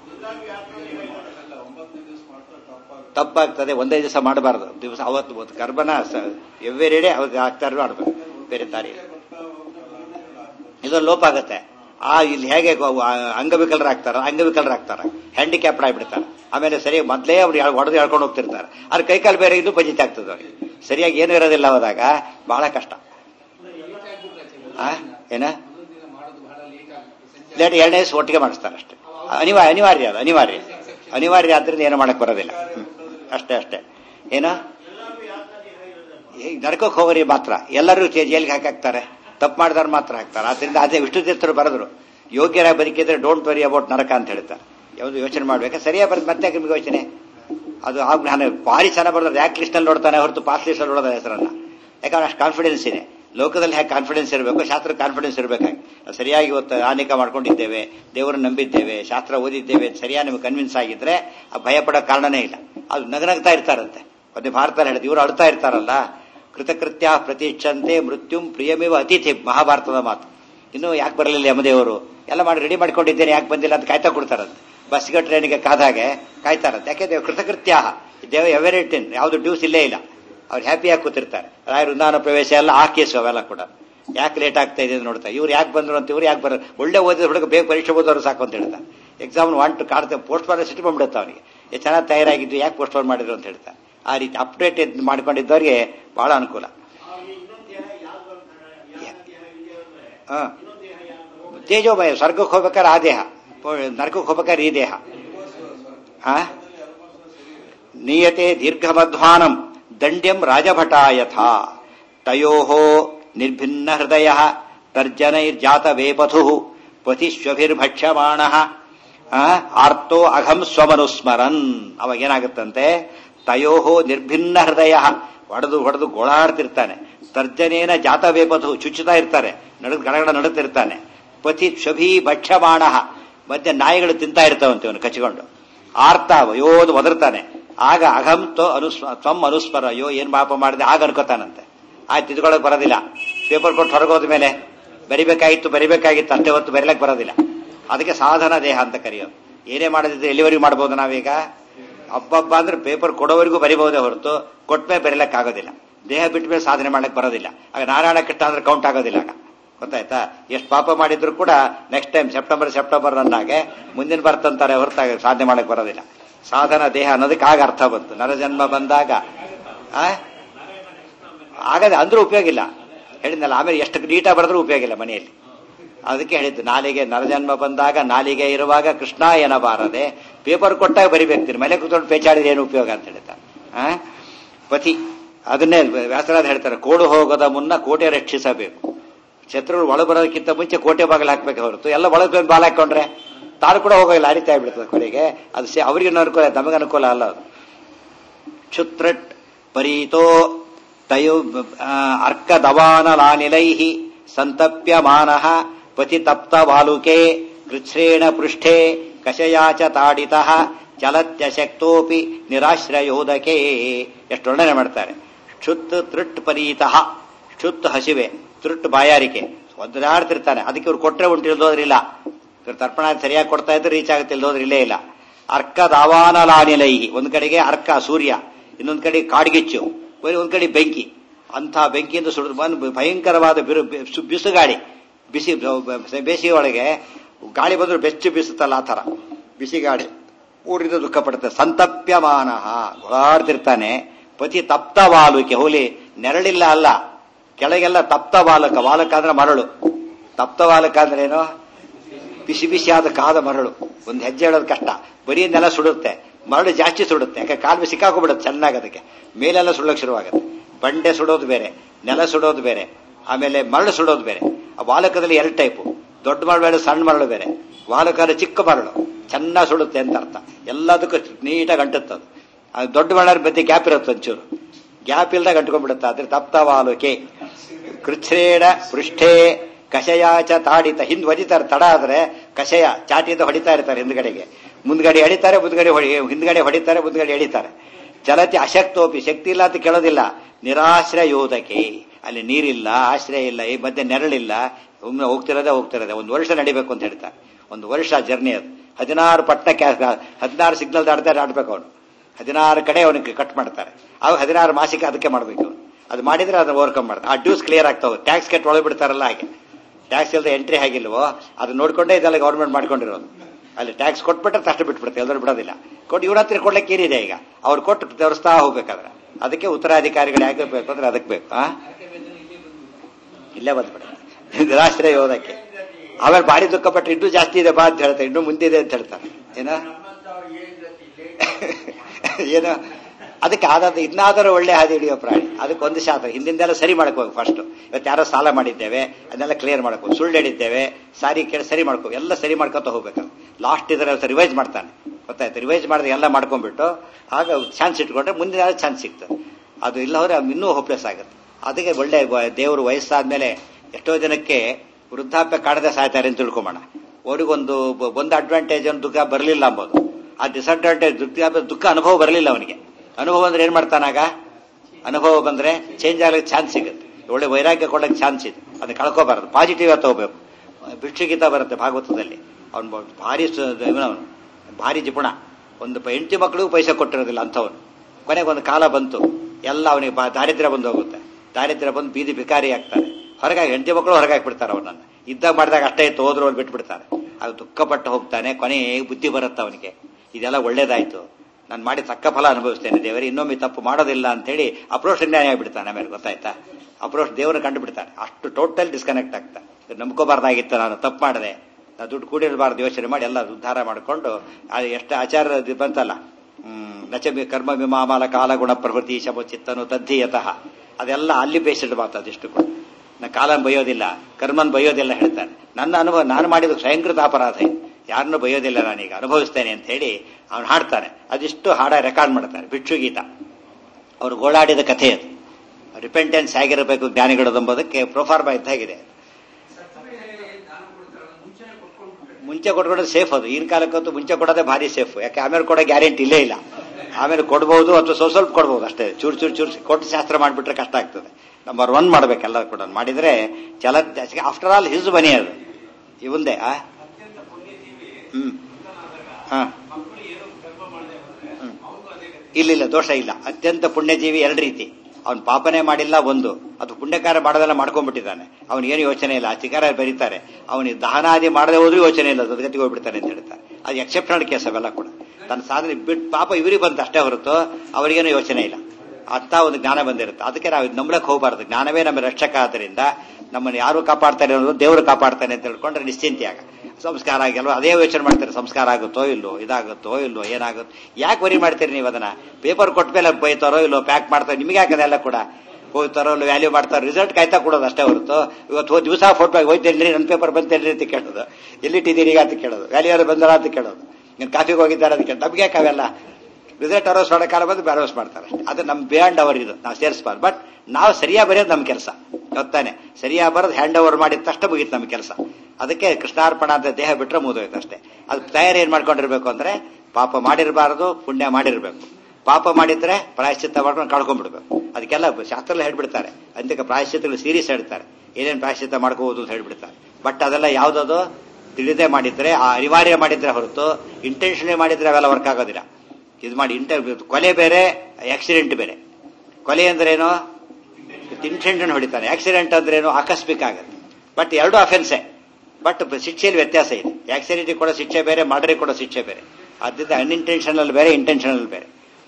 ತಪ್ಪಾಗ್ತದೆ ಒಂದೇ ದಿವಸ ಮಾಡಬಾರ್ದು ದಿವಸ ಅವತ್ತು ಒಂದು ಗರ್ಭನ ಎವ್ರಿ ಡೇ ಅವತ್ತು ಆಗ್ತಾ ಮಾಡಬೇಕು ಬೇರೆ ದಾರಿ ಇಲ್ಲ. ಇದು ಲೋಪ ಆಗುತ್ತೆ ಆ ಇಲ್ಲಿ ಹೇಗೆ ಗೊ- ಆ ಅಂಗವಿಕಲರಾಗ್ತಾರ ಅಂಗವಿಕಲರಾಗ್ತಾರ ಹ್ಯಾಂಡಿಕ್ಯಾಪ್ಡ್ ಆಗ್ಬಿಡ್ತಾರೆ ಆಮೇಲೆ ಸರಿ ಮೊದಲೇ ಅವ್ರು ಹೊಡೆದು ಹೇಳ್ಕೊಂಡು ಹೋಗ್ತಿರ್ತಾರೆ ಅದ್ರ ಕೈಕಾಲು ಬೇರೆ ಇದು ಪಂಜಿತ ಆಗ್ತದೆ ಅವ್ರಿಗೆ ಸರಿಯಾಗಿ ಏನು ಇರೋದಿಲ್ಲ ಹೋದಾಗ ಬಹಳ ಕಷ್ಟ ಆ ಏನ ಲೇಟ್ ಎರಡನೇ ದಿವಸ ಒಟ್ಟಿಗೆ ಮಾಡಿಸ್ತಾರೆ ಅಷ್ಟೇ ಅನಿವಾರ್ಯ ಅನಿವಾರ್ಯ ಅದು ಅನಿವಾರ್ಯ ಅನಿವಾರ್ಯ ಆದ್ರಿಂದ ಏನು ಮಾಡಕ್ ಬರೋದಿಲ್ಲ ಹ್ಮ್. ಅಷ್ಟೇ ಅಷ್ಟೇ ಏನು ಈಗ ನರಕಕ್ಕೆ ಹೋಗೋರಿ ಮಾತ್ರ ಎಲ್ಲರೂ ಜೆ- ಜೈಲಿಗೆ ಹಾಕಾಕ್ತಾರೆ ತಪ್ಪು ಮಾಡಿದವ್ರು ಮಾತ್ರ ಹಾಕ್ತಾರೆ ಆದ್ರಿಂದ ಅದೇ ವಿಷ್ಣು ತೀರ್ಥರು ಬರೆದ್ರು ಯೋಗ್ಯರಾಗಿ ಬದುಕಿದ್ರೆ ಡೋಂಟ್ ವರಿ ಅಬೌಟ್ ನರಕ ಅಂತ ಹೇಳ್ತಾರೆ ಯಾವುದು ಯೋಚನೆ ಮಾಡ್ಬೇಕು ಸರಿಯಾಗಿ ಬರೆದು ಮತ್ತೆ ನಿಮ್ಗೆ ಯೋಚನೆ ಅದು ಆಗ ನಾನು ಭಾರಿ ಚೆನ್ನಾಗಿ ಬರೆದ್ರೆ ಯಾಕೆ ಲಿಸ್ಟಲ್ಲಿ ನೋಡ್ತಾನೆ ಹೊರತು ಪಾಸ್ ಲಿಸ್ಟಲ್ಲಿ ನೋಡೋದ ಹೆಸರನ್ನ ಯಾಕಂದ್ರೆ ಅಷ್ಟು ಕಾನ್ಫಿಡೆನ್ಸ್ ಇದೆ ಲೋಕದಲ್ಲಿ ಹೇಗೆ ಕಾನ್ಫಿಡೆನ್ಸ್ ಇರಬೇಕು ಶಾಸ್ತ್ರ ಕಾನ್ಫಿಡೆನ್ಸ್ ಇರಬೇಕಾಗಿ ನಾವು ಸರಿಯಾಗಿ ಇವತ್ತು ಆನಿಕ ಮಾಡ್ಕೊಂಡಿದ್ದೇವೆ ದೇವರನ್ನು ನಂಬಿದ್ದೇವೆ ಶಾಸ್ತ್ರ ಓದಿದ್ದೇವೆ ಅಂತ ಸರಿಯಾಗಿ ನಿಮ್ಗೆ ಕನ್ವಿನ್ಸ್ ಆಗಿದ್ರೆ ಆ ಭಯ ಪಡೋ ಕಾರಣನೇ ಇಲ್ಲ ಅದು ನಗನಗ್ತಾ ಇರ್ತಾರಂತೆ ಮತ್ತೆ ಭಾರತ ಹೇಳಿದ ಇವರು ಅಳ್ತಾ ಇರ್ತಾರಲ್ಲ ಕೃತಕೃತ್ಯ ಪ್ರತೀಕ್ಷಂತೆ ಮೃತ್ಯುಂ ಪ್ರಿಯಮೇವ ಅತಿಥಿ ಮಹಾಭಾರತದ ಮಾತು ಇನ್ನು ಯಾಕೆ ಬರಲಿಲ್ಲ ಯಮದೇವರು ಎಲ್ಲ ಮಾಡಿ ರೆಡಿ ಮಾಡ್ಕೊಂಡಿದ್ದೇನೆ ಯಾಕೆ ಬಂದಿಲ್ಲ ಅಂತ ಕಾಯ್ತಾ ಕೊಡ್ತಾರಂತೆ ಬಸ್ಗೆ ಟ್ರೈನಿಗೆ ಕಾದಾಗೆ ಕಾಯ್ತಾರಂತೆ ಯಾಕೆಂದ್ರೆ ಕೃತಕೃತ್ಯ ದೇವ ಎವರೇಟಿನ್ ಯಾವುದು ಡ್ಯೂಸ್ ಇಲ್ಲೇ ಇಲ್ಲ ಅವ್ರು ಹ್ಯಾಪಿಯಾಗಿ ಕೂತಿರ್ತಾರೆ ರಾಯ ವೃಂದಾವನ ಪ್ರವೇಶ ಎಲ್ಲ ಆ ಕೇಸು ಅವೆಲ್ಲ ಕೂಡ ಯಾಕೆ ಲೇಟ್ ಆಗ್ತಾ ಇದೆ ಅಂತ ನೋಡ್ತಾ ಇವ್ರು ಯಾಕೆ ಬಂದ್ರು ಅಂತ ಇವ್ರು ಯಾಕೆ ಬರ ಒಳ್ಳೆ ಓದಿದ ಹುಡುಗ ಬೇಗ ಪರೀಕ್ಷೆ ಓದೋರು ಸಾಕು ಅಂತ ಹೇಳ್ತಾರೆ ಎಕ್ಸಾಮ್ ವಾಂಟ್ ಕಾಡ್ತಾ ಪೋಸ್ಟ್ ಮಾಡಿ ಸಿಟ್ಟು ಬಂದ್ಬಿಡುತ್ತೆ ಅವನಿಗೆ ಎಷ್ಟು ಚೆನ್ನಾಗಿ ತಯಾರಾಗಿದ್ದು ಯಾಕೆ ಪೋಸ್ಟ್ ಪೋನ್ ಮಾಡಿದ್ರು ಅಂತ ಹೇಳ್ತಾರೆ ಆ ರೀತಿ ಅಪ್ಡೇಟ್ ಮಾಡ್ಕೊಂಡಿದ್ದವರಿಗೆ ಬಹಳ ಅನುಕೂಲ ಹಾ ತೇಜೋಮಯ ಸ್ವರ್ಗಕ್ಕೆ ಹೋಗ್ಬೇಕಾದ್ರೆ ಆ ದೇಹ ನರಕಕ್ಕೆ ಹೋಗ್ಬೇಕಾದ್ರೆ ಈ ದೇಹ ಹಾ ನೀಯತೆ ದೀರ್ಘಮಧ್ವಾನಂ ದಂಡ್ಯಂ ರಾಜಭಟಾಯಥ ತಯೋ ನಿರ್ಭಿನ್ನ ಹೃದಯ ತರ್ಜನೈರ್ಜಾತ ವೇಪಥು ಪತಿಶ್ವಭಿರ್ಭಕ್ಷ್ಯಮಾಣ ಆರ್ತೋ ಅಘಂ ಸ್ವಮನುಸ್ಮರನ್ ಅವಾಗ ಏನಾಗುತ್ತಂತೆ ತಯೋ ನಿರ್ಭಿನ್ನ ಹೃದಯ ಹೊಡೆದು ಹೊಡೆದು ಗೋಳಾಡ್ತಿರ್ತಾನೆ ತರ್ಜನೇನ ಜಾತ ವೇಪಥು ಚುಚ್ಚುತ್ತಾ ಇರ್ತಾರೆ ನಡದ್ ಗಡಗಡ ನಡುತ್ತಿರ್ತಾನೆ ಪತಿ ಕ್ಷಭಿ ಭಕ್ಷ್ಯಮಾಣ ಮಧ್ಯೆ ನಾಯಿಗಳು ತಿಂತಾ ಇರ್ತಾವಂತೆ ಅವನು ಕಚ್ಕೊಂಡು ಆರ್ತ ಯೋದು ಒದರ್ತಾನೆ ಆಗ ಅಹಂ ತೋ ಅನುಸ್ಮ ತ್ವಂ ಅನುಸ್ಮರ ಅಯ್ಯೋ ಏನ್ ಪಾಪ ಮಾಡಿದೆ ಆಗ ಅನ್ಕೋತಾನಂತೆ ಆಯ್ತು ತಿದ್ಕೊಳಕ್ ಬರೋದಿಲ್ಲ ಪೇಪರ್ ಕೊಟ್ಟು ಹೊರಗೋದ ಮೇಲೆ ಬರಿಬೇಕಾಗಿತ್ತು ಬರಿಬೇಕಾಗಿತ್ತು ಅಷ್ಟೇ ಹೊತ್ತು ಬರೀಲಕ್ ಬರೋದಿಲ್ಲ ಅದಕ್ಕೆ ಸಾಧನ ದೇಹ ಅಂತ ಕರೆಯೋದು ಏನೇ ಮಾಡದಿದ್ರೆ ಎಲ್ಲಿವರೆಗೂ ಮಾಡ್ಬೋದು ನಾವೀಗ ಹಬ್ಬಬ್ಬ ಅಂದ್ರೆ ಪೇಪರ್ ಕೊಡೋವರೆಗೂ ಬರಿಬಹುದೇ ಹೊರತು ಕೊಟ್ಮೇಲೆ ಬರೀಲಕ್ ಆಗೋದಿಲ್ಲ ದೇಹ ಬಿಟ್ಟ ಮೇಲೆ ಸಾಧನೆ ಮಾಡ್ಲಿಕ್ಕೆ ಬರೋದಿಲ್ಲ ಆಗ ನಾರಾಯಣ ಕೃಷ್ಣ ಅಂದ್ರೆ ಕೌಂಟ್ ಆಗೋದಿಲ್ಲ ಆಗ ಗೊತ್ತಾಯ್ತಾ ಎಷ್ಟು ಪಾಪ ಮಾಡಿದ್ರು ಕೂಡ ನೆಕ್ಸ್ಟ್ ಟೈಮ್ ಸೆಪ್ಟೆಂಬರ್ ಸೆಪ್ಟೆಂಬರ್ ರನ್ನಾಗೆ ಮುಂದಿನ ಬರ್ತಂತಾರೆ ಹೊರತಾಗ ಸಾಧನೆ ಮಾಡಕ್ ಬರೋದಿಲ್ಲ ಸಾಧನ ದೇಹ ಅನ್ನೋದಕ್ಕೆ ಆಗ ಅರ್ಥ ಬಂತು ನರಜನ್ಮ ಬಂದಾಗ ಆ ಆಗದೆ ಅಂದ್ರೂ ಉಪಯೋಗ ಇಲ್ಲ ಹೇಳಿದ್ನಲ್ಲ ಆಮೇಲೆ ಎಷ್ಟು ನೀಟಾಗಿ ಬರೆದ್ರೂ ಉಪಯೋಗ ಇಲ್ಲ ಮನೆಯಲ್ಲಿ ಅದಕ್ಕೆ ಹೇಳಿದ್ದು ನಾಲಿಗೆ ನರಜನ್ಮ ಬಂದಾಗ ನಾಲಿಗೆ ಇರುವಾಗ ಕೃಷ್ಣ ಏನಬಾರದೆ ಪೇಪರ್ ಕೊಟ್ಟಾಗ ಬರಿಬೇಕು ಮನೆ ಕೂತ್ಕೊಂಡು ಪೇಚಾಡಿದ್ರೆ ಏನು ಉಪಯೋಗ ಅಂತ ಹೇಳ್ತಾರೆ ಆ ಪತಿ ಅದನ್ನೇ ವ್ಯಾಸರಾದ ಹೇಳ್ತಾರೆ ಕೋಡು ಹೋಗೋದ ಮುನ್ನ ಕೋಟೆ ರಕ್ಷಿಸಬೇಕು ಶತ್ರುಗಳು ಒಳ ಬರೋದಕ್ಕಿಂತ ಮುಂಚೆ ಕೋಟೆ ಬಾಗಿಲು ಹಾಕ್ಬೇಕು ಹೊರತು ಎಲ್ಲ ಒಳಗೆ ಬಂದು ಬಾಲ್ ಹಾಕೊಂಡ್ರೆ ತಾನು ಕೂಡ ಹೋಗೋಲ್ಲ ಆ ರೀತಿ ಆಗ್ಬಿಡ್ತದೆ ಕೊನೆಗೆ ಅದು ಸೇ ಅವರಿಗೆ ಅನುಕೂಲ ನಮಗೆ ಅನುಕೂಲ ಅಲ್ಲ ಅದು ಕ್ಷುತ್ರಟ್ ಪರೀತೋ ತಯೋ ಅರ್ಕ ದವಾನಲಾನಿಲೈ ಸಂತಪ್ಯಮಾನ ಪತಿತಪ್ತ ಬಾಲುಕೆ ಕೃಚ್ಛ್ರೇಣ ಪೃಷ್ಠೆ ಕಷಯಾಚ ತಾಡಿತ ಚಲತ್ಯಶಕ್ತೋಪಿ ನಿರಾಶ್ರಯೋದಕೆ ಎಷ್ಟು ವರ್ಣನೆ ಮಾಡ್ತಾರೆ ಕ್ಷುತ್ ತೃಟ್ ಪರೀತಃ ಕ್ಷುತ್ ಹಸಿವೆ ತೃಟ್ ಬಾಯಾರಿಕೆ ಒದ್ದಾಡ್ತಿರ್ತಾನೆ ಅದಕ್ಕೆ ಇವ್ರು ಕೊಟ್ರೆ ಉಂಟು ಇಲ್ದೋದ್ರಿಲ್ಲ ಇವ್ರು ತರ್ಪಣ ಸರಿಯಾಗಿ ಕೊಡ್ತಾ ಇದ್ರೆ ರೀಚ್ ಆಗುತ್ತೆ ಇಲ್ದೋದ್ರೆ ಇಲ್ಲೇ ಇಲ್ಲ ಅರ್ಕ ದಾವಾನಲಾನಿಲೈ ಒಂದ್ ಕಡೆಗೆ ಅರ್ಕ ಸೂರ್ಯ ಇನ್ನೊಂದ್ ಕಡೆ ಕಾಡ್ಗಿಚ್ಚು ಒಂದ್ ಕಡೆ ಬೆಂಕಿ ಅಂಥ ಬೆಂಕಿಯಿಂದ ಸುಡಿದು ಬಂದು ಭಯಂಕರವಾದ ಬಿರು ಬಿಸು- ಬಿಸುಗಾಳಿ ಬಿಸಿ ಬೇಸಿಗೆ ಒಳಗೆ ಗಾಳಿ ಬಂದ್ರೆ ಬೆಚ್ಚು ಬೀಸುತ್ತಲ್ಲ ಆ ತರ ಬಿಸಿ ಗಾಳಿ ಊರಿಂದ ದುಃಖ ಪಡುತ್ತೆ ಸಂತಪ್ಯಮಾನ ಗೋಳಾಡ್ತಿರ್ತಾನೆ ಪತಿ ತಪ್ತ ವಾಲುಕೆ ಹೋಲಿ ನೆರಳಿಲ್ಲ ಅಲ್ಲ ಕೆಳಗೆಲ್ಲ ತಪ್ತ ವಾಲಕ ವಾಲಕ ಅಂದ್ರೆ ಮರಳು ತಪ್ತ ವಾಲಕ ಅಂದ್ರೆ ಏನು ಬಿಸಿ ಬಿಸಿಯಾದ ಕಾದ ಮರಳು ಒಂದು ಹೆಜ್ಜೆ ಹೇಳೋದು ಕಷ್ಟ ಬರೀ ನೆಲ ಸುಡುತ್ತೆ ಮರಳು ಜಾಸ್ತಿ ಸುಡುತ್ತೆ ಯಾಕೆ ಕಾಲು ಸಿಕ್ಕಾಕೊಂಡ್ಬಿಡುತ್ತೆ ಚೆನ್ನಾಗಿ ಅದಕ್ಕೆ ಮೇಲೆಲ್ಲ ಸುಡೋಕೆ ಶುರುವಾಗುತ್ತೆ ಬಂಡೆ ಸುಡೋದು ಬೇರೆ ನೆಲ ಸುಡೋದು ಬೇರೆ ಆಮೇಲೆ ಮರಳು ಸುಡೋದು ಬೇರೆ ಆ ವಾಲಕದಲ್ಲಿ ಎರಡು ಟೈಪು ದೊಡ್ಡ ಮರಳು ಬೇರೆ ಸಣ್ಣ ಮರಳು ಬೇರೆ ವಾಲಕ ಅಂದ್ರೆ ಚಿಕ್ಕ ಮರಳು ಚೆನ್ನಾಗಿ ಸುಡುತ್ತೆ ಅಂತ ಅರ್ಥ ಎಲ್ಲದಕ್ಕೂ ನೀಟಾಗಿ ಅಂಟುತ್ತದು ಅದು ದೊಡ್ಡ ಮರಳ ಮಧ್ಯೆ ಗ್ಯಾಪ್ ಇರುತ್ತೆ ಒಂಚೂರು ಗ್ಯಾಪ್ ಇಲ್ದಾಗ ಅಂಟ್ಕೊಂಡ್ಬಿಡುತ್ತೆ ಅದ್ರ ತಪ್ತ ವಾಲುಕೆ ಕೃಚ್ಛ್ರೇಣ ಪೃಷ್ಠೆ ಕಷಯಾಚ ತಾಡಿತ ಹಿಂದ್ ಹೊಡಿತಾರೆ ತಡ ಆದ್ರೆ ಕಷಯ ಚಾಟಿಯಿಂದ ಹೊಡಿತಾ ಇರ್ತಾರೆ ಹಿಂದ್ಗಡೆಗೆ ಮುಂದ್ಗಡೆ ಎಳಿತಾರೆ ಮುಂದ್ಗಡೆ ಹೊಡಿ ಹಿಂದ್ಗಡೆ ಹೊಡಿತಾರೆ ಮುಂದ್ಗಡೆ ಎಳಿತಾರೆ ಚಲತಿ ಅಶಕ್ತೋಪಿ ಶಕ್ತಿ ಇಲ್ಲ ಅಂತ ಕೇಳೋದಿಲ್ಲ ನಿರಾಶ್ರಯೋದಕ್ಕೆ ಅಲ್ಲಿ ನೀರಿಲ್ಲ ಆಶ್ರಯ ಇಲ್ಲ ಈ ಮಧ್ಯೆ ನೆರಳಿಲ್ಲ ಒಮ್ಮೆ ಹೋಗ್ತಿರೋದೇ ಹೋಗ್ತಿರೋದೆ ಒಂದು ವರ್ಷ ನಡಿಬೇಕು ಅಂತ ಹೇಳ್ತಾರೆ ಒಂದು ವರ್ಷ ಜರ್ನಿ ಅದು ಹದಿನಾರು ಪಟ್ಟಣಕ್ಕೆ ಹದಿನಾರು ಸಿಗ್ನಲ್ ದಾಡ್ತಾರೆ ಆಡ್ಬೇಕು ಅವನು ಹದಿನಾರು ಕಡೆ ಅವನಿಗೆ ಕಟ್ ಮಾಡ್ತಾರೆ ಅವಾಗ ಹದಿನಾರು ಮಾಸಿಕ ಅದಕ್ಕೆ ಮಾಡ್ಬೇಕು ಅವ್ನು. ಅದು ಮಾಡಿದ್ರೆ ಅದನ್ನ ಓವರ್ಕಮ್ ಮಾಡ್ತಾರೆ ಆ ಡ್ಯೂಸ್ ಕ್ಲಿಯರ್ ಆಗ್ತಾವೆ ಟ್ಯಾಕ್ಸ್ ಕಟ್ ಒಳಗೆ ಬಿಡ್ತಾರಲ್ಲ ಹಾಗೆ ಟ್ಯಾಕ್ಸ್ ಇಲ್ಲದೆ ಎಂಟ್ರಿ ಆಗಿಲ್ವೋ ಅದು ನೋಡ್ಕೊಂಡೇ ಇದೆಲ್ಲ ಗೌರ್ಮೆಂಟ್ ಮಾಡ್ಕೊಂಡಿರೋದು ಅಲ್ಲಿ ಟ್ಯಾಕ್ಸ್ ಕೊಟ್ಬಿಟ್ರೆ ತಷ್ಟು ಬಿಟ್ಬಿಡುತ್ತೆ ಎಲ್ಲರೂ ಬಿಡೋದಿಲ್ಲ ಕೊಟ್ಟು ಇವ್ರ ಹತ್ರ ಕೊಡ್ಲಿಕ್ಕೆ ಏನಿದೆ ಈಗ ಅವ್ರು ಕೊಟ್ಟು ತೋರಿಸ್ತಾ ಹೋಗ್ಬೇಕಾದ್ರೆ ಅದಕ್ಕೆ ಉತ್ತರಾಧಿಕಾರಿಗಳು ಯಾಕೆ ಬೇಕು ಅಂದ್ರೆ ಅದಕ್ಕೆ ಬೇಕು ಆ ಇಲ್ಲೇ ಬಂದ್ಬಿಡುತ್ತೆ ನಿರಾಶ್ರಯ ಯೋಧಕ್ಕೆ ಆಮೇಲೆ ಭಾರಿ ದುಃಖ ಪಟ್ಟು ಇನ್ನೂ ಜಾಸ್ತಿ ಇದೆ ಬಾ ಅಂತ ಹೇಳ್ತಾರೆ ಇನ್ನೂ ಮುಂದಿದೆ ಅಂತ ಹೇಳ್ತಾರೆ ಏನ ಏನು ಅದಕ್ಕೆ ಆದಾದ ಇನ್ನಾದರೂ ಒಳ್ಳೆ ಹಾದಿ ಹಿಡಿಯೋ ಪ್ರಾಣಿ ಅದಕ್ಕೆ ಒಂದು ಶಾಸ್ತ್ರ ಹಿಂದಿಂದೆಲ್ಲ ಸರಿ ಮಾಡ್ಕೋಬೇಕು ಫಸ್ಟ್ ಇವತ್ತು ಯಾರೋ ಸಾಲ ಮಾಡಿದ್ದೇವೆ ಅದನ್ನೆಲ್ಲ ಕ್ಲಿಯರ್ ಮಾಡ್ಕೋ ಸುಳ್ಳು ಹೇಳಿದ್ದೇವೆ ಸಾರಿ ಕೇಳಿ ಸರಿ ಮಾಡ್ಕೋ ಎಲ್ಲ ಸರಿ ಮಾಡ್ಕೊತ ಹೋಗ್ಬೇಕು ಲಾಸ್ಟ್ ಇದ್ರೆ ರಿವೈಸ್ ಮಾಡ್ತಾನೆ ಗೊತ್ತಾಯ್ತು ರಿವೈಸ್ ಮಾಡಿದ್ರೆ ಎಲ್ಲ ಮಾಡ್ಕೊಂಡ್ಬಿಟ್ಟು ಆಗ ಚಾನ್ಸ್ ಇಟ್ಕೊಂಡ್ರೆ ಮುಂದಿನ ಚಾನ್ಸ್ ಸಿಗ್ತದೆ ಅದು ಇಲ್ಲ ಹೋದ್ರೆ ಅದು ಇನ್ನೂ ಹೋಪ್ಲೆಸ್ ಆಗುತ್ತೆ ಅದಕ್ಕೆ ಒಳ್ಳೆ ದೇವರು ವಯಸ್ಸಾದ್ಮೇಲೆ ಎಷ್ಟೋ ಜನಕ್ಕೆ ವೃದ್ಧಾಪ್ಯ ಕಾಡದೆ ಸಾಯ್ತಾರೆ ಅಂತ ತಿಳ್ಕೊಂಬೋಣ ಅವ್ರಿಗೊಂದು ಒಂದು ಅಡ್ವಾಂಟೇಜ್ ಒಂದು ದುಃಖ ಬರಲಿಲ್ಲ ಅಂಬೋದು ಆ ಡಿಸಡ್ವಾಂಟೇಜ್ ದುಃಖ ದುಃಖ ಅನುಭವ ಬರಲಿಲ್ಲ ಅವನಿಗೆ ಅನುಭವ ಅಂದ್ರೆ ಏನ್ ಮಾಡ್ತಾನಾಗ ಅನುಭವ ಬಂದ್ರೆ ಚೇಂಜ್ ಆಗಲಿಕ್ಕೆ ಚಾನ್ಸ್ ಸಿಗುತ್ತೆ ಒಳ್ಳೆ ವೈರಾಗ್ಯ ಕೊಡಕ್ಕೆ ಚಾನ್ಸ್ ಇದೆ ಅದನ್ನ ಕಳ್ಕೋಬಾರದು ಪಾಸಿಟಿವ್ ಆಗಿ ತಗೋಬೇಕು ಭಿಕ್ಷುಗೀತ ಬರುತ್ತೆ ಭಾಗವತದಲ್ಲಿ ಅವನು ಭಾರಿ ಅವನು ಭಾರಿ ಜಿಪುಣ ಒಂದು ಹೆಂಡತಿ ಮಕ್ಕಳಿಗೂ ಪೈಸೆ ಕೊಟ್ಟಿರೋದಿಲ್ಲ ಅಂಥವನು ಕೊನೆಗೆ ಒಂದು ಕಾಲ ಬಂತು ಎಲ್ಲ ಅವನಿಗೆ ದಾರಿದ್ರ್ಯ ಬಂದು ಹೋಗುತ್ತೆ ದಾರಿದ್ರ್ಯ ಬಂದು ಬೀದಿ ಭಿಕಾರಿ ಆಗ್ತಾನೆ ಹೊರಗಾಗಿ ಹೆಂಡತಿ ಮಕ್ಕಳು ಹೊರಗಾಗಿ ಬಿಡ್ತಾರೆ ಅವನನ್ನು ಇದ್ದಾಗ ಮಾಡಿದಾಗ ಅಷ್ಟೇ ಇತ್ತು ಹೋದ್ರು ಅವ್ರು ಬಿಟ್ಬಿಡ್ತಾರೆ ಅದು ದುಃಖಪಟ್ಟು ಹೋಗ್ತಾನೆ ಕೊನೆಗೆ ಬುದ್ಧಿ ಬರುತ್ತೆ ಅವನಿಗೆ ಇದೆಲ್ಲ ಒಳ್ಳೇದಾಯ್ತು ನಾನು ಮಾಡಿ ತಕ್ಕ ಫಲ ಅನುಭವಿಸ್ತೇನೆ ದೇವರೇ ಇನ್ನೊಮ್ಮೆ ತಪ್ಪು ಮಾಡೋದಿಲ್ಲ ಅಂತೇಳಿ ಅಪ್ರೋಚ್ ಜ್ಞಾನಿ ಆಗ್ಬಿಡ್ತಾನೆ ಆಮೇಲೆ ಗೊತ್ತಾಯ್ತಾ ಅಪ್ರೋಚ್ ದೇವರನ್ನ ಕಂಡು ಬಿಡ್ತಾನೆ ಅಷ್ಟು ಟೋಟಲ್ ಡಿಸ್ಕನೆಕ್ಟ್ ಆಗ್ತಾ ನಂಬ್ಕೋಬಾರ್ದಾಗಿತ್ತು ನಾನು ತಪ್ಪು ಮಾಡಿದೆ ನಾನು ದುಡ್ಡು ಕೂಡಿರಬಾರ್ದು ಯೋಚನೆ ಮಾಡಿ ಎಲ್ಲ ಉದ್ಧಾರ ಮಾಡಿಕೊಂಡು ಅದು ಎಷ್ಟು ಆಚಾರ ಬಂತಲ್ಲ ಹ್ಮ್ ನಚ ಕರ್ಮ ವಿಮಾಮಾಲ ಕಾಲ ಗುಣ ಪ್ರವೃತ್ತಿ ಶಮ ಚಿತ್ತನು ತದ್ಧೀಯತಃ ಅದೆಲ್ಲ ಅಲ್ಲಿ ಬೇಸಿಡ್ ಮಾತು ಅದಿಷ್ಟು ಕೂಡ ನಾ ಕಾಲನ್ ಬೈಯೋದಿಲ್ಲ ಕರ್ಮನ್ ಬೈಯೋದಿಲ್ಲ ಹೇಳ್ತಾನೆ ನನ್ನ ಅನುಭವ ನಾನು ಮಾಡಿದ ಸ್ವಯಂಕೃತ ಅಪರಾಧ ಇದು ಯಾರನ್ನು ಬೈಯೋದಿಲ್ಲ ನಾನೀಗ ಅನುಭವಿಸ್ತೇನೆ ಅಂತ ಹೇಳಿ ಅವನು ಹಾಡ್ತಾನೆ ಅದಿಷ್ಟು ಹಾಡ ರೆಕಾರ್ಡ್ ಮಾಡ್ತಾನೆ ಭಿಕ್ಷುಗೀತ ಅವ್ರು ಗೋಳಾಡಿದ ಕಥೆ ಅದು ರಿಪೆಂಟೆನ್ಸ್ ಆಗಿರಬೇಕು ಜ್ಞಾನಿಗಳದೆಂಬುದಕ್ಕೆ ಪ್ರೊಫಾರ್ಮ ಇದ್ದಾಗಿದೆ ಮುಂಚೆ ಕೊಟ್ಕೊಂಡ್ರೆ ಸೇಫ್ ಅದು ಈಗಿನ ಕಾಲಕ್ಕಂತೂ ಮುಂಚೆ ಕೊಡೋದೇ ಭಾರಿ ಸೇಫ್ ಯಾಕೆ ಆಮೇಲೆ ಕೊಡೋ ಗ್ಯಾರಂಟಿ ಇಲ್ಲೇ ಇಲ್ಲ ಆಮೇಲೆ ಕೊಡ್ಬೋದು ಅಥವಾ ಸ್ವಲ್ಪ ಸ್ವಲ್ಪ ಕೊಡ್ಬೋದು ಅಷ್ಟೇ ಚೂರು ಚೂರು ಚೂರು ಕೊಟ್ಟು ಶಾಸ್ತ್ರ ಮಾಡಿಬಿಟ್ರೆ ಕಷ್ಟ ಆಗ್ತದೆ ನಂಬರ್ ಒನ್ ಮಾಡ್ಬೇಕೆಲ್ಲ ಕೂಡ ಮಾಡಿದ್ರೆ ಚಲ ಆಫ್ಟರ್ ಆಲ್ ಹಿಸ್ ಮನಿ ಅದು ಇವಂದೇ ಆ ಹ್ಮ್ ಹಾ ಇಲ್ಲ ಇಲ್ಲ ದೋಷ ಇಲ್ಲ ಅತ್ಯಂತ ಪುಣ್ಯಜೀವಿ ಎರಡು ರೀತಿ ಅವನು ಪಾಪನೇ ಮಾಡಿಲ್ಲ ಒಂದು ಅದು ಪುಣ್ಯಕಾರ ಮಾಡೋದೆಲ್ಲ ಮಾಡ್ಕೊಂಡ್ಬಿಟ್ಟಿದ್ದಾನೆ ಅವನು ಏನು ಯೋಚನೆ ಇಲ್ಲ ಆ ಚಿಕಾರ ಬರೀತಾರೆ ಅವನಿಗೆ ದಹನಾದಿ ಮಾಡದೆ ಹೋದ್ರೂ ಯೋಚನೆ ಇಲ್ಲ ಗತಿಗೆ ಹೋಗ್ಬಿಡ್ತಾನೆ ಅಂತ ಹೇಳ್ತಾರೆ ಅದು ಎಕ್ಸೆಪ್ಷನಲ್ ಕೇಸ್ ಅವೆಲ್ಲ ಕೂಡ ತನ್ನ ಸಾಧನೆ ಬಿಟ್ಟು ಪಾಪ ಇವರಿಗೆ ಬಂತು ಅಷ್ಟೇ ಹೊರತು ಅವರಿಗೇನು ಯೋಚನೆ ಇಲ್ಲ ಅಂತ ಒಂದು ಜ್ಞಾನ ಬಂದಿರುತ್ತೆ ಅದಕ್ಕೆ ನಾವು ನಂಬಳಕ್ಕೆ ಹೋಗಬಾರ್ದು ಜ್ಞಾನವೇ ನಮ್ಮ ರಕ್ಷಕ ಆದ್ದರಿಂದ ನಮ್ಮನ್ನು ಯಾರು ಕಾಪಾಡ್ತಾರೆ ಅನ್ನೋದು ದೇವರು ಕಾಪಾಡ್ತಾನೆ ಅಂತ ಹೇಳ್ಕೊಂಡ್ರೆ ನಿಶ್ಚಿಂತೆಯಾಗ ಸಂಸ್ಕಾರ ಆಗಿಲ್ವೋ ಅದೇ ಯೋಚನೆ ಮಾಡ್ತಾರೆ ಸಂಸ್ಕಾರ ಆಗುತ್ತೋ ಇಲ್ಲೋ ಇದಾಗುತ್ತೋ ಇಲ್ಲೋ ಏನಾಗುತ್ತೋ ಯಾಕೆ ವರಿ ಮಾಡ್ತೀರಿ ನೀವು ಅದನ್ನ ಪೇಪರ್ ಕೊಟ್ಟ ಮೇಲೆ ಬೈತಾರೋ ಇಲ್ಲೋ ಪ್ಯಾಕ್ ಮಾಡ್ತಾರೋ ನಿಮಗೆ ಹಾಕದೆಲ್ಲ ಕೂಡ ಹೋಗ್ತಾರೋ ಇಲ್ಲ ವ್ಯಾಲ್ಯೂ ಮಾಡ್ತಾರೋ ರಿಸಲ್ಟ್ ಕಾಯ್ತಾ ಕೊಡೋದು ಅಷ್ಟೇ ಹೊರತು ಇವತ್ತು ದಿವಸ ಫೋಟೋ ಹೋಯ್ತೇನ್ರಿ ನನ್ನ ಪೇಪರ್ ಬಂತೇನ್ರಿ ಅಂತ ಕೇಳೋದು ಎಲ್ಲಿಟ್ಟಿದ್ದೀರಿ ಅಂತ ಕೇಳೋದು ವ್ಯಾಲ್ಯೂ ಯಾರು ಬಂದಾರ ಅಂತ ಕೇಳೋದು ನೀನು ಕಾಫಿಗೆ ಹೋಗಿದ್ದಾರೆ ಅಂತ ಕೇಳಿ ನಮ್ಗೆ ಯಾಕೆ ಅವೆಲ್ಲ ರಿಸಲ್ಟ್ ಅರೋಸ್ ಮಾಡೋ ಕಾಲ ಬಂದು ಬ್ಯಾರೋಸ್ ಮಾಡ್ತಾರೆ ಅದು ನಮ್ಮ ಬಿಯಾಂಡ್ ಅವರ್ ಇದು ನಾವು ಸೇರಿಸಬಾರ್ದು ಬಟ್ ನಾವು ಸರಿಯಾಗಿ ಬರೆಯೋದು ನಮ್ಮ ಕೆಲಸ ಗೊತ್ತಾನೆ ಸರಿಯಾಗಿ ಬರೋದು ಹ್ಯಾಂಡ್ ಓವರ್ ಮಾಡಿದ ತಕ್ಷಣ ಮುಗೀತು ನಮ್ಮ ಕೆಲಸ ಅದಕ್ಕೆ ಕೃಷ್ಣಾರ್ಪಣ ಅಂತ ದೇಹ ಬಿಟ್ರೆ ಮುಗಿದೋಯ್ತು ಅಷ್ಟೇ ಅದು ತಯಾರಿ ಏನ್ ಮಾಡ್ಕೊಂಡಿರ್ಬೇಕು ಅಂದ್ರೆ ಪಾಪ ಮಾಡಿರಬಾರದು ಪುಣ್ಯ ಮಾಡಿರ್ಬೇಕು ಪಾಪ ಮಾಡಿದ್ರೆ ಪ್ರಾಯಶ್ಚಿತ್ತ ಮಾಡ್ಕೊಂಡು ಕಳ್ಕೊಂಡ್ಬಿಡ್ಬೇಕು ಅದಕ್ಕೆಲ್ಲ ಶಾಸ್ತ್ರ ಹೇಳ್ಬಿಡ್ತಾರೆ ಅದಕ್ಕೆ ಪ್ರಾಯಶ್ಚಿತ್ತಗಳು ಸೀರಿಯಸ್ ಹೇಳ್ತಾರೆ ಏನೇನು ಪ್ರಾಯಶ್ಚಿತ್ತ ಮಾಡ್ಕೋಬಹುದು ಅಂತ ಹೇಳ್ಬಿಡ್ತಾರೆ ಬಟ್ ಅದೆಲ್ಲ ಯಾವ್ದದು ತಿಳಿದೇ ಮಾಡಿದ್ರೆ ಆ ಅನಿವಾರ್ಯ ಮಾಡಿದ್ರೆ ಹೊರತು ಇಂಟೆನ್ಷನ್ ಮಾಡಿದ್ರೆ ಅವೆಲ್ಲ ವರ್ಕ್ ಆಗೋದಿಲ್ಲ ಇದು ಮಾಡಿ ಇಂಟರ್ ಕೊಲೆ ಬೇರೆ ಆಕ್ಸಿಡೆಂಟ್ ಬೇರೆ ಕೊಲೆ ಅಂದ್ರೇನು ಇಂಟೆನ್ಷನ್ ಹೊಡಿತಾನೆ ಆಕ್ಸಿಡೆಂಟ್ ಅಂದ್ರೇನು ಆಕಸ್ಮಿಕ ಆಗುತ್ತೆ ಬಟ್ ಎರಡು ಅಫೆನ್ಸೇ ಬಟ್ ಶಿಕ್ಷೆಯಲ್ಲಿ ವ್ಯತ್ಯಾಸ ಇದೆ ಆಕ್ಸಿಡೆಂಟ್ ಕೊಡೋ ಶಿಕ್ಷೆ ಬೇರೆ ಮರ್ಡರ್ ಕೊಡೋ ಶಿಕ್ಷೆ ಬೇರೆ ಆದ್ದರಿಂದ ಅನ್ಇಂಟೆನ್ಷನಲ್ ಬೇರೆ ಇಂಟೆನ್ಷನಲ್ ಬೇರೆ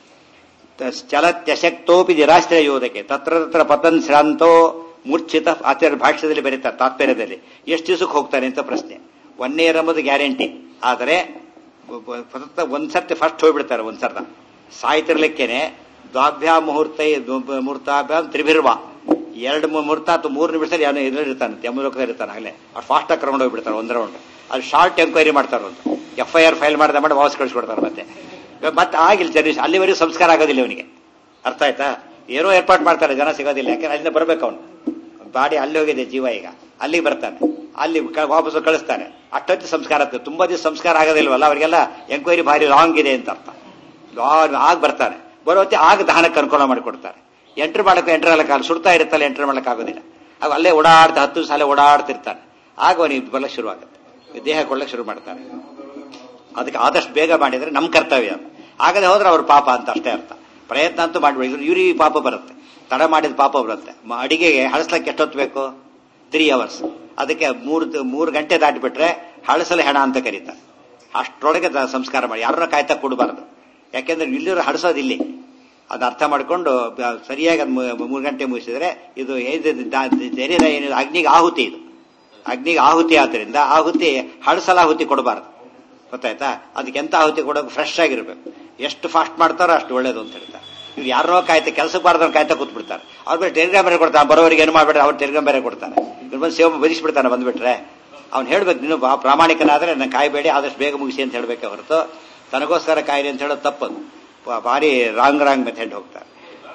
ಚಲತ್ಯಶಕ್ತೋಪಿ ನಿರಾಶ್ರಯೋದಕ್ಕೆ ತತ್ರ ತತ್ರ ಪತನ್ ಶ್ರಾಂತೋ ಮೂರ್ಛಿತ ಆಚಾರ್ಯ ಭಾಷ್ಯದಲ್ಲಿ ಬರೀತಾರೆ ತಾತ್ಪರ್ಯದಲ್ಲಿ ಎಷ್ಟು ದಿವಸಕ್ಕೆ ಹೋಗ್ತಾನೆ ಅಂತ ಪ್ರಶ್ನೆ ಒನ್ ಇಯರ್ ಎಂಬುದು ಗ್ಯಾರಂಟಿ ಆದರೆ ಒಂದ್ಸರ್ತಿ ಫಸ್ಟ್ ಹೋಗ್ಬಿಡ್ತಾರೆ ಒಂದ್ಸರ್ತ ಸಾಯ್ತಿರ್ಲಿಕ್ಕೇನೆ ದ್ವಾಭ್ಯಾ ಮುಹೂರ್ತ ಮುಹೂರ್ತಾಭ್ಯಾಮ್ ತ್ರಿಭಿರ್ವ ಎರಡು ಮುಹೂರ್ತ ಅಥವಾ ಮೂರು ನಿಮಿಷದಲ್ಲಿ ಏನೋ ಇರ್ತಾನೆ ಯಮಲೋಕದಲ್ಲಿ ಇರ್ತಾನೆ ಆಗಲೇ ಅವ್ರು ಫಾಸ್ಟ್ ಆಗಿ ಕರ್ಕೊಂಡು ಹೋಗ್ಬಿಡ್ತಾರೆ ಒಂದ್ ರೌಂಡ್ ಅಲ್ಲಿ ಶಾರ್ಟ್ ಎಂಕ್ವೈರಿ ಮಾಡ್ತಾರೆ ಒಂದು ಎಫ್ ಐ ಆರ್ ಫೈಲ್ ಮಾಡಿದ ಮಾಡಿ ವಾಪಸ್ ಕಳಿಸ್ಕೊಡ್ತಾರೆ ಮತ್ತೆ ಮತ್ತೆ ಆಗಿಲ್ಲ ಜನ ಅಲ್ಲಿವರೆಗೂ ಸಂಸ್ಕಾರ ಆಗೋದಿಲ್ಲ ಅವನಿಗೆ ಅರ್ಥ ಆಯ್ತಾ ಏನೋ ಏರ್ಪಾಟ್ ಮಾಡ್ತಾರೆ ಜನ ಸಿಗೋದಿಲ್ಲ ಯಾಕಂದ್ರೆ ಅಲ್ಲಿಂದ ಬರ್ಬೇಕು ಅವನು ಬಾಡಿ ಅಲ್ಲಿ ಹೋಗಿದೆ ಜೀವ ಈಗ ಅಲ್ಲಿಗೆ ಬರ್ತಾನೆ ಅಲ್ಲಿ ವಾಪಸ್ ಕಳಿಸ್ತಾರೆ ಅಷ್ಟೊತ್ತು ಸಂಸ್ಕಾರ ಆಗ್ತದೆ ತುಂಬಾ ದಿವಸ ಸಂಸ್ಕಾರ ಆಗೋದಿಲ್ವಲ್ಲ ಅವರಿಗೆಲ್ಲ ಎಂಕ್ವೈರಿ ಭಾರಿ ಲಾಂಗ್ ಇದೆ ಅಂತ ಅರ್ಥ ಆಗ ಬರ್ತಾನೆ ಬರೋತ್ತೆ ಆಗ ದಹನಕ್ಕೆ ಅನುಕೂಲ ಮಾಡಿಕೊಡ್ತಾರೆ ಎಂಟ್ರ್ ಮಾಡಕ್ಕೆ ಎಂಟ್ರ್ ಆಗಲ್ಲ ಸುಡ್ತಾ ಇರುತ್ತಲ್ಲ ಎಂಟ್ರ್ ಮಾಡಕ್ ಆಗೋದಿಲ್ಲ ಆಗ ಅಲ್ಲೇ ಓಡಾಡ್ತಾ ಹತ್ತು ಸಾಲ ಓಡಾಡ್ತಿರ್ತಾನೆ ಆಗ ಅವನಿಗೆ ಬರಲಿಕ್ಕೆ ಶುರು ಆಗುತ್ತೆ ದೇಹ ಕೊಡ್ಲಿಕ್ಕೆ ಶುರು ಮಾಡ್ತಾನೆ ಅದಕ್ಕೆ ಆದಷ್ಟು ಬೇಗ ಮಾಡಿದ್ರೆ ನಮ್ಮ ಕರ್ತವ್ಯ ಆಗದೆ ಹೋದ್ರೆ ಅವ್ರ ಪಾಪ ಅಂತ ಅಷ್ಟೇ ಅರ್ಥ ಪ್ರಯತ್ನ ಅಂತೂ ಮಾಡ್ಬಿಡಿ ಇವ್ರಿ ಪಾಪ ಬರುತ್ತೆ ತಡ ಮಾಡಿದ ಪಾಪ ಬರುತ್ತೆ ಅಡಿಗೆಗೆ ಹಳಸ್ಲಕ್ಕೆ ಎಷ್ಟೊತ್ತು ಬೇಕು ತ್ರೀ ಅವರ್ಸ್ ಅದಕ್ಕೆ ಮೂರು ಮೂರು ಗಂಟೆ ದಾಟಿಬಿಟ್ರೆ ಹಳಸಲು ಹೆಣ ಅಂತ ಕರೀತಾರೆ ಅಷ್ಟರೊಳಗೆ ಸಂಸ್ಕಾರ ಮಾಡಿ ಯಾರನ್ನ ಕಾಯ್ತಾ ಕೊಡಬಾರ್ದು ಯಾಕೆಂದ್ರೆ ಇಲ್ಲಿರೋ ಹಳಸೋದು ಇಲ್ಲಿ ಅದು ಅರ್ಥ ಮಾಡಿಕೊಂಡು ಸರಿಯಾಗಿ ಅದು ಮೂರು ಗಂಟೆ ಮುಗಿಸಿದ್ರೆ ಇದು ಶರೀರ ಏನಿದೆ ಅಗ್ನಿಗೆ ಆಹುತಿ ಇದು ಅಗ್ನಿಗೆ ಆಹುತಿ ಆದ್ರಿಂದ ಆಹುತಿ ಹಳಸಲ ಆಹುತಿ ಕೊಡಬಾರ್ದು ಗೊತ್ತಾಯ್ತಾ ಅದಕ್ಕೆ ಎಂತ ಆಹುತಿ ಕೊಡೋಕೆ ಫ್ರೆಶ್ ಆಗಿರ್ಬೇಕು ಎಷ್ಟು ಫಾಸ್ಟ್ ಮಾಡ್ತಾರೋ ಅಷ್ಟು ಒಳ್ಳೇದು ಅಂತ ಹೇಳ್ತಾರೆ ಇವ್ರು ಯಾರೋ ಕಾಯ್ತಾ ಕೆಲಸಕ್ಕೆ ಬಾರ್ದವ್ರು ಕಾಯ್ತಾ ಕೂತ್ಬಿಡ್ತಾರೆ ಅವ್ರ ಮೇಲೆ ಟೆಲಿಗ್ರಾಮ್ ಬೇರೆ ಕೊಡ್ತಾರೆ ಬರೋರಿಗೆ ಏನು ಮಾಡ್ಬಿಟ್ರೆ ಅವ್ರು ಟೆಲಿಗ್ರಾಮ್ ಬೇರೆ ಕೊಡ್ತಾರೆ ಇವ್ರು ಬಂದು ಸೇವೆ ಬದಿಸ್ಬಿಡ್ತಾನೆ ಬಂದ್ಬಿಟ್ರೆ ಅವ್ನು ಹೇಳ್ಬೇಕು ನೀನು ಬಾ ಪ್ರಾಮಾಣಿಕನಾದ್ರೆ ನನ್ನ ಕಾಯ್ಬೇಡಿ ಆದಷ್ಟು ಬೇಗ ಮುಗಿಸಿ ಅಂತ ಹೇಳ್ಬೇಕೆ ಹೊರತು ತನಗೋಸ್ಕರ ಕಾಯಿರಿ ಅಂತ ಹೇಳೋದು ತಪ್ಪದು ಬಾ- ಭಾರಿ ರಾಂಗ್ ರಾಂಗ್ ಮೆಥಡ್ ಹೋಗ್ತಾರೆ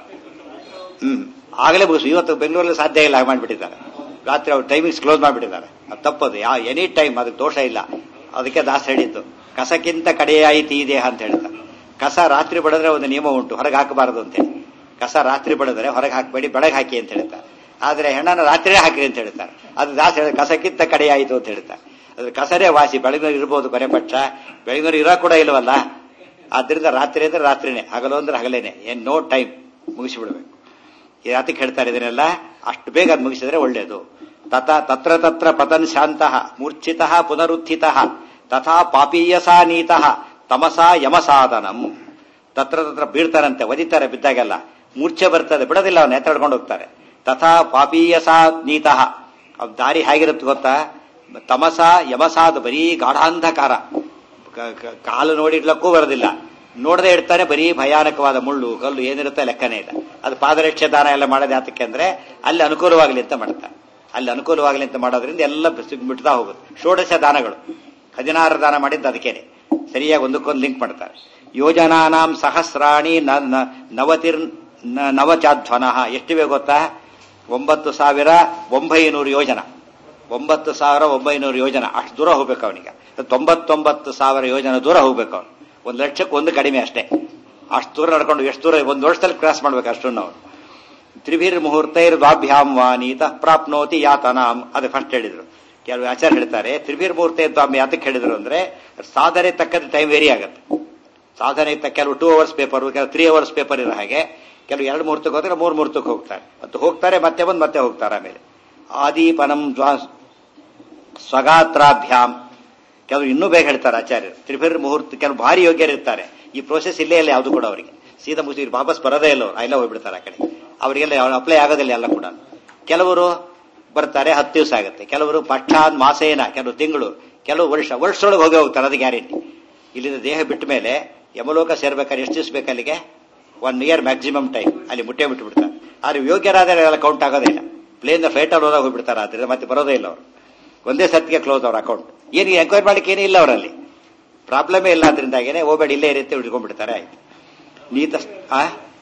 ಹ್ಮ್ ಆಗಲೇ ಮುಗಿಸು ಇವತ್ತು ಬೆಂಗಳೂರಲ್ಲಿ ಸಾಧ್ಯ ಇಲ್ಲ ಹಾಗೆ ಮಾಡ್ಬಿಟ್ಟಿದ್ದಾರೆ ರಾತ್ರಿ ಅವ್ರು ಟೈಮಿಂಗ್ಸ್ ಕ್ಲೋಸ್ ಮಾಡಿಬಿಟ್ಟಿದ್ದಾರೆ ಅದು ತಪ್ಪದು ಯಾ ಎನಿ ಟೈಮ್ ಅದಕ್ಕೆ ದೋಷ ಇಲ್ಲ ಅದಕ್ಕೆ ದಾಸ ಹೇಳಿದ್ದು ಕಸಕ್ಕಿಂತ ಕಡೆಯಾಯಿತು ಈ ದೇಹ ಅಂತ ಹೇಳ್ತಾರೆ ಕಸ ರಾತ್ರಿ ಬಡಿದ್ರೆ ಒಂದು ನಿಯಮ ಉಂಟು ಹೊರಗೆ ಹಾಕಬಾರದು ಅಂತ ಹೇಳಿ ಕಸ ರಾತ್ರಿ ಬಡಿದ್ರೆ ಹೊರಗೆ ಹಾಕಬೇಡಿ ಬೆಳಗ್ಗೆ ಹಾಕಿ ಅಂತ ಹೇಳ್ತಾರೆ ಆದ್ರೆ ಹೆಣ್ಣನ್ನು ರಾತ್ರಿಯೇ ಹಾಕಿರಿ ಅಂತ ಹೇಳ್ತಾರೆ ಅದು ದಾಸ ಹೇಳಿದ ಕಸಕ್ಕಿಂತ ಕಡೆಯಾಯಿತು ಅಂತ ಹೇಳ್ತಾರೆ ಅದ್ರ ಕಸರೇ ವಾಸಿ ಬೆಳಗಿನವ್ರು ಇರ್ಬೋದು ಕೊನೆ ಪಕ್ಷ ಬೆಳಗಿನವ್ರು ಇರೋ ಕೂಡ ಇಲ್ವಲ್ಲ ಆದ್ರಿಂದ ರಾತ್ರಿ ಅಂದ್ರೆ ರಾತ್ರಿನೇ ಹಗಲು ಅಂದ್ರೆ ಹಗಲೇನೆ ಏನ್ ನೋ ಟೈಮ್ ಮುಗಿಸಿಬಿಡ್ಬೇಕು ಯಾತಕ್ಕೆ ಹೇಳ್ತಾರೆ ಇದನ್ನೆಲ್ಲ ಅಷ್ಟು ಬೇಗ ಅದು ಮುಗಿಸಿದ್ರೆ ಒಳ್ಳೇದು ತತ ತತ್ರ ತತ್ರ ಪತನ್ ಶಾಂತಃ ಮೂರ್ಛಿತಃ ಪುನರುತ್ಥಿತಃ ತಥಾ ಪಾಪೀಯಸಾ ನೀತಃ ತಮಸಾ ಯಮಸಾಧನಂ ತತ್ರ ತತ್ರ ಬೀಳ್ತಾರಂತೆ ಒದಿತಾರೆ ಬಿದ್ದಾಗೆಲ್ಲ ಮೂರ್ಛೆ ಬರ್ತದೆ ಬಿಡೋದಿಲ್ಲ ಅವನ್ನ ಎತ್ತಾಡ್ಕೊಂಡು ಹೋಗ್ತಾರೆ ತಥಾ ಪಾಪೀಯಸಾ ನೀತಃ ಅವ್ ದಾರಿ ಹೇಗಿರುತ್ತೆ ಗೊತ್ತಾ ತಮಸ ಯಮಸಾದ ಬರೀ ಗಾಢಾಂಧಕಾರ ಕ- ಕ- ಕಾಲು ನೋಡಿ ಇಡ್ಲಕ್ಕೂ ಬರೋದಿಲ್ಲ ನೋಡದೆ ಇಡ್ತಾನೆ ಬರೀ ಭಯಾನಕವಾದ ಮುಳ್ಳು ಕಲ್ಲು ಏನಿರುತ್ತೆ ಲೆಕ್ಕನೇ ಇಲ್ಲ ಅದು ಪಾದರಕ್ಷೆ ದಾನ ಎಲ್ಲ ಮಾಡೋದು ಯಾತಕ್ಕೆ ಅಂದ್ರೆ ಅಲ್ಲಿ ಅನುಕೂಲವಾಗಲಿ ಅಂತ ಮಾಡ್ತಾರೆ ಅಲ್ಲಿ ಅನುಕೂಲವಾಗಲಿ ಅಂತ ಮಾಡೋದ್ರಿಂದ ಎಲ್ಲ ಬಿಡ್ತಾ ಹೋಗುತ್ತೆ ಷೋಡಶ ದಾನಗಳು ಹದಿನಾರು ದಾನ ಮಾಡಿದ್ದು ಅದಕ್ಕೇನೆ ಸರಿಯಾಗಿ ಒಂದಕ್ಕೊಂದು ಲಿಂಕ್ ಮಾಡ್ತಾರೆ ಯೋಜನಾನಾಂ ಸಹಸ್ರಾಣಿ ನ- ನ- ನವತಿರ್ ನ- ನವಚಾಧ್ವನಃ ಎಷ್ಟಿವೆ ಗೊತ್ತಾ ಒಂಬತ್ತು ಸಾವಿರ ಒಂಬೈನೂರು ಯೋಜನ ಒಂಬತ್ತು ಸಾವಿರ ಒಂಬೈನೂರು ಯೋಜನ ಅಷ್ಟು ದೂರ ಹೋಗ್ಬೇಕು ಅವನಿಗೆ ತೊಂಬತ್ತೊಂಬತ್ತು ಸಾವಿರ ಯೋಜನ ದೂರ ಹೋಗ್ಬೇಕು ಅವನು ಒಂದು ಲಕ್ಷಕ್ಕೆ ಒಂದು ಕಡಿಮೆ ಅಷ್ಟೇ ಅಷ್ಟು ದೂರ ನಡ್ಕೊಂಡು ಎಷ್ಟು ದೂರ ಒಂದು ವರ್ಷದಲ್ಲಿ ಕ್ರಾಸ್ ಮಾಡ್ಬೇಕು ಅಷ್ಟು ನಾವು ತ್ರಿಭಿರ್ ಮುಹೂರ್ತೈರ್ ದ್ವಾಭ್ಯಾಂ ವಾನೀತ ಪ್ರಾಪ್ನೋತಿ ಯಾತನಾಂ ಅದು ಫಸ್ಟ್ ಹೇಳಿದ್ರು ಕೆಲವು ಆಚಾರ್ಯ ಹೇಳ್ತಾರೆ ತ್ರಿಭಿರ್ ಮುಹೂರ್ತ ದ್ವಾಮ್ ಯಾತಕ್ಕೆ ಹೇಳಿದ್ರು ಅಂದ್ರೆ ಸಾಧನೆ ತಕ್ಕಂತೆ ಟೈಮ್ ವೇರಿ ಆಗುತ್ತೆ ಸಾಧನೆ ತಕ್ಕ ಕೆಲವು ಟೂ ಅವರ್ಸ್ ಪೇಪರ್ ಕೆಲವು ತ್ರೀ ಅವರ್ಸ್ ಪೇಪರ್ ಇರೋ ಹಾಗೆ ಕೆಲವು ಎರಡು ಮುಹೂರ್ತಕ್ಕೆ ಹೋದ್ರೆ ಮೂರು ಮುಹೂರ್ತಕ್ಕೆ ಹೋಗ್ತಾರೆ ಮತ್ತು ಹೋಗ್ತಾರೆ ಮತ್ತೆ ಬಂದು ಮತ್ತೆ ಹೋಗ್ತಾರೆ ಆಮೇಲೆ ಆದಿಪನಂ ದ್ವಾ ಸ್ವಗಾತ್ರಾಭ್ಯಾಮ್ ಕೆಲವರು ಇನ್ನೂ ಬೇಗ ಹೇಳ್ತಾರೆ ಆಚಾರ್ಯರು ತ್ರಿಭಿರ್ ಮುಹೂರ್ತ ಕೆಲವು ಭಾರಿ ಯೋಗ್ಯರಿರ್ತಾರೆ ಈ ಪ್ರೋಸೆಸ್ ಇಲ್ಲೇ ಇಲ್ಲ ಯಾವುದು ಕೂಡ ಅವರಿಗೆ ಸೀದಾ ಮುಗಿಸಿ ವಾಪಸ್ ಬರೋದೇ ಇಲ್ಲ ಅವ್ರು ಎಲ್ಲ ಹೋಗ್ಬಿಡ್ತಾರೆ ಆ ಕಡೆ ಅವರಿಗೆಲ್ಲ ಅಪ್ಲೈ ಆಗೋದಿಲ್ಲ ಎಲ್ಲ ಕೂಡ ಕೆಲವರು ಬರ್ತಾರೆ ಹತ್ತು ದಿವಸ ಆಗುತ್ತೆ ಕೆಲವರು ಪಕ್ಷಾನ್ ಮಾಸೇನ ಕೆಲವು ತಿಂಗಳು ಕೆಲವು ವರ್ಷ ವರ್ಷದೊಳಗೆ ಹೋಗಿ ಹೋಗ್ತಾರೆ ಅದು ಗ್ಯಾರಂಟಿ ಇಲ್ಲಿಂದ ದೇಹ ಬಿಟ್ಟ ಮೇಲೆ ಯಮಲೋಕ ಸೇರ್ಬೇಕಾದ್ರೆ ಎಷ್ಟು ದಿವಸ ಬೇಕು ಅಲ್ಲಿಗೆ ಒನ್ ಇಯರ್ ಮ್ಯಾಕ್ಸಿಮಮ್ ಟೈಮ್ ಅಲ್ಲಿ ಮುಟ್ಟೆ ಬಿಟ್ಟು ಬಿಡ್ತಾರೆ ಆದ್ರೆ ಯೋಗ್ಯರಾದರೆ ಎಲ್ಲ ಕೌಂಟ್ ಆಗೋದೇ ಇಲ್ಲ ಪ್ಲೇನ್ ಫ್ಲೈಟ್ ಅಲ್ಲಿ ಹೋದಾಗ ಹೋಗ್ಬಿಡ್ತಾರೆ ಆದ್ರೆ ಮತ್ತೆ ಬರೋದೇ ಇಲ್ಲ ಅವರು ಒಂದೇ ಸತ್ತಿಗೆ ಕ್ಲೋಸ್ ಅವ್ರ ಅಕೌಂಟ್ ಏನು ಎಂಕ್ವೈರಿ ಮಾಡ್ಲಿಕ್ಕೆ ಏನೂ ಇಲ್ಲ ಅವರಲ್ಲಿ ಪ್ರಾಬ್ಲಮೇ ಇಲ್ಲ ಅದರಿಂದಾಗೇನೆ ಹೋಗ್ಬೇಡಿ ಇಲ್ಲೇ ಇರುತ್ತೆ ಹಿಡ್ಕೊಂಡ್ಬಿಡ್ತಾರೆ ಆಯ್ತು ನೀತ ಆ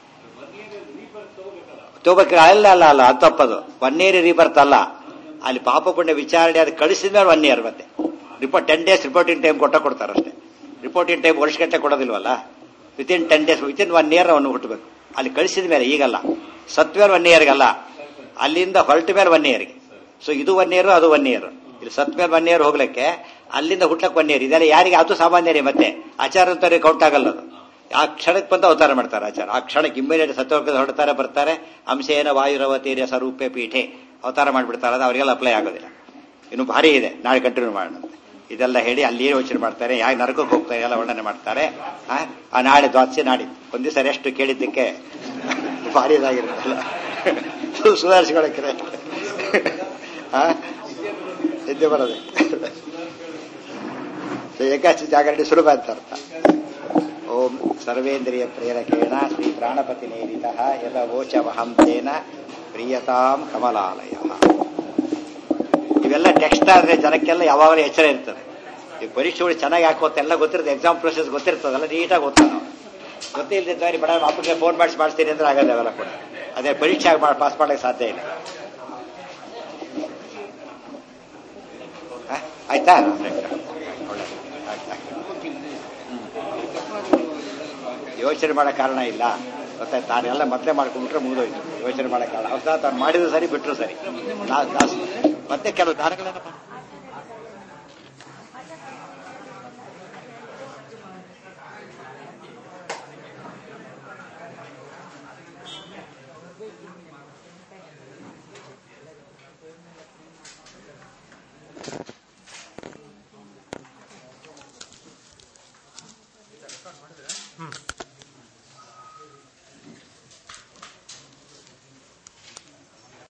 ತಗೋಬೇಕು ಅಲ್ಲ ಅಲ್ಲ ಅಲ್ಲ ಅದು ತಪ್ಪದು ಒನ್ ಇಯರ್ ರೀಬರ್ತ್ ಅಲ್ಲ ಅಲ್ಲಿ ಪಾಪ ಪುಣ್ಯ ವಿಚಾರಣೆ ಅದು ಕಳಿಸಿದ ಮೇಲೆ ಒನ್ ಇಯರ್ ಮತ್ತೆ report ten days reporting time ಕೊಟ್ಟ ಕೊಡ್ತಾರೆ ಅಷ್ಟೇ ರಿಪೋರ್ಟಿಂಗ್ ಟೈಮ್ ವರ್ಷಗಟ್ಟಲೆ ಕೊಡೋದಿಲ್ವಲ್ಲ within ten days within one year ಅವನು ಹುಟ್ಟಬೇಕು ಅಲ್ಲಿ ಕಳಿಸಿದ ಮೇಲೆ ಈಗಲ್ಲ ಸತ್ಮೇಲೆ ಒನ್ ಇಯರ್ಗಲ್ಲ ಅಲ್ಲಿಂದ ಹೊರಟ ಮೇಲೆ ಒನ್ ಇಯರ್ಗೆ ಸೊ ಇದು ಒನ್ ಇಯರ್ ಅದು ಒನ್ ಇಯರ್ ಇಲ್ಲಿ ಸತ್ ಮೇಲೆ ಒನ್ ಇಯರ್ ಹೋಗ್ಲಿಕ್ಕೆ ಅಲ್ಲಿಂದ ಹುಟ್ಲಕ್ಕೆ ಒನ್ ಇಯರ್ ಇದೆಲ್ಲ ಯಾರಿಗೆ ಅದು ಸಾಮಾನ್ಯರೇ ಮತ್ತೆ ಆಚಾರ ಅಂತಾರೆ ಕೌಂಟ್ ಆಗಲ್ಲ ಅದು ಆ ಕ್ಷಣಕ್ಕೆ ಬಂದು ಅವತಾರ ಮಾಡ್ತಾರೆ ಆಚಾರ ಆ ಕ್ಷಣಕ್ಕೆ ಇಮ್ಮಿಡಿಯೇಟ್ ಸತ್ಯವರ್ಗದ ಹೊರಡ್ತಾರೆ ಬರ್ತಾರೆ ಅಂಶೇನ ವಾಯುರವತೀರ್ಯ ಸ್ವರೂಪೆ ಪೀಠೆ ಅವತಾರ ಮಾಡಿಬಿಡ್ತಾರೆ ಅದು ಅವರಿಗೆಲ್ಲ ಅಪ್ಲೈ ಆಗೋದಿಲ್ಲ ಇನ್ನು ಭಾರಿ ಇದೆ ನಾಳೆ ಕಂಟಿನ್ಯೂ ಮಾಡೋಣ ಇದೆಲ್ಲ ಹೇಳಿ ಅಲ್ಲಿ ಏನು ಯೋಚನೆ ಮಾಡ್ತಾರೆ ಯಾಕೆ ನರಕಕ್ಕೆ ಹೋಗ್ತಾರೆ ಎಲ್ಲ ವರ್ಣನೆ ಮಾಡ್ತಾರೆ ಆ, ಆ ನಾಳೆ ದ್ವಾದಶಿ ನಾಡಿ ಒಂದ್ ದಿವಸ ರೆಸ್ಟ್ ಕೇಳಿದ್ದಕ್ಕೆ ಭಾರಿ ಇದಾಗಿರುತ್ತಲ್ಲ ಸುಧಾರಿಸ್ಕೊಳಕ್ಕೆ ನಿದ್ದೆ ಬರೋದೆ ಏಕಾಚಿ ಜಾಗರಣೆ ಸುಲಭ ಅಂತ ಅರ್ಥ ಓಂ ಸರ್ವೇಂದ್ರಿಯ ಪ್ರೇರಕೇಣ ಶ್ರೀ ಪ್ರಾಣಪತಿ ನೇರಿತ ಯದ ವೋಚವಹಂ ತೇನ ಪ್ರಿಯತಾಂ ಕಮಲಾಲಯ ಇವೆಲ್ಲ ಟೆಕ್ಸ್ಟ್ ಆದ್ರೆ ಜನಕ್ಕೆಲ್ಲ ಯಾವಾಗಲೂ ಎಚ್ಚರ ಇರ್ತದೆ ಈ ಪರೀಕ್ಷೆಗಳು ಚೆನ್ನಾಗಿ ಹಾಕೋತ್ತೆ ಎಲ್ಲ ಗೊತ್ತಿರುತ್ತೆ ಎಕ್ಸಾಮ್ ಪ್ರೊಸೆಸ್ ಗೊತ್ತಿರ್ತದಲ್ಲ ನೀಟಾಗಿ ಓದ್ತಾನೆ ನಾವು ಗೊತ್ತಿಲ್ಲದಿದ್ದವರಿಗೆ ಬಡ ಅಪ್ಪಗೆ ಫೋನ್ ಮಾಡಿಸಿ ಮಾಡಿಸ್ತೀನಿ ಅಂದ್ರೆ ಆಗಲ್ಲ ಅವೆಲ್ಲ ಕೂಡ ಅದೇ ಪರೀಕ್ಷೆ ಪಾಸ್ ಮಾಡಕ್ಕೆ ಸಾಧ್ಯ ಇಲ್ಲ ಆ? ಆಯ್ತಾ ಒಳ್ಳೆ ಯೋಚನೆ ಮಾಡೋ ಕಾರಣ ಇಲ್ಲ ಮತ್ತೆ ತಾನೆಲ್ಲ ಮೊದಲೇ ಮಾಡ್ಕೊಂಡ್ಬಿಟ್ರೆ ಮುಗಿದೋಯ್ತು ಯೋಚನೆ ಮಾಡೋ ಕಾರಣ ಹೊಸ ತಾನು ಮಾಡಿದ್ರು ಸರಿ ಬಿಟ್ಟರು ಸರಿ ನಾ- ನಾ- ಮತ್ತೆ ಕೆಲವು ದಾನಗಳನ್ನ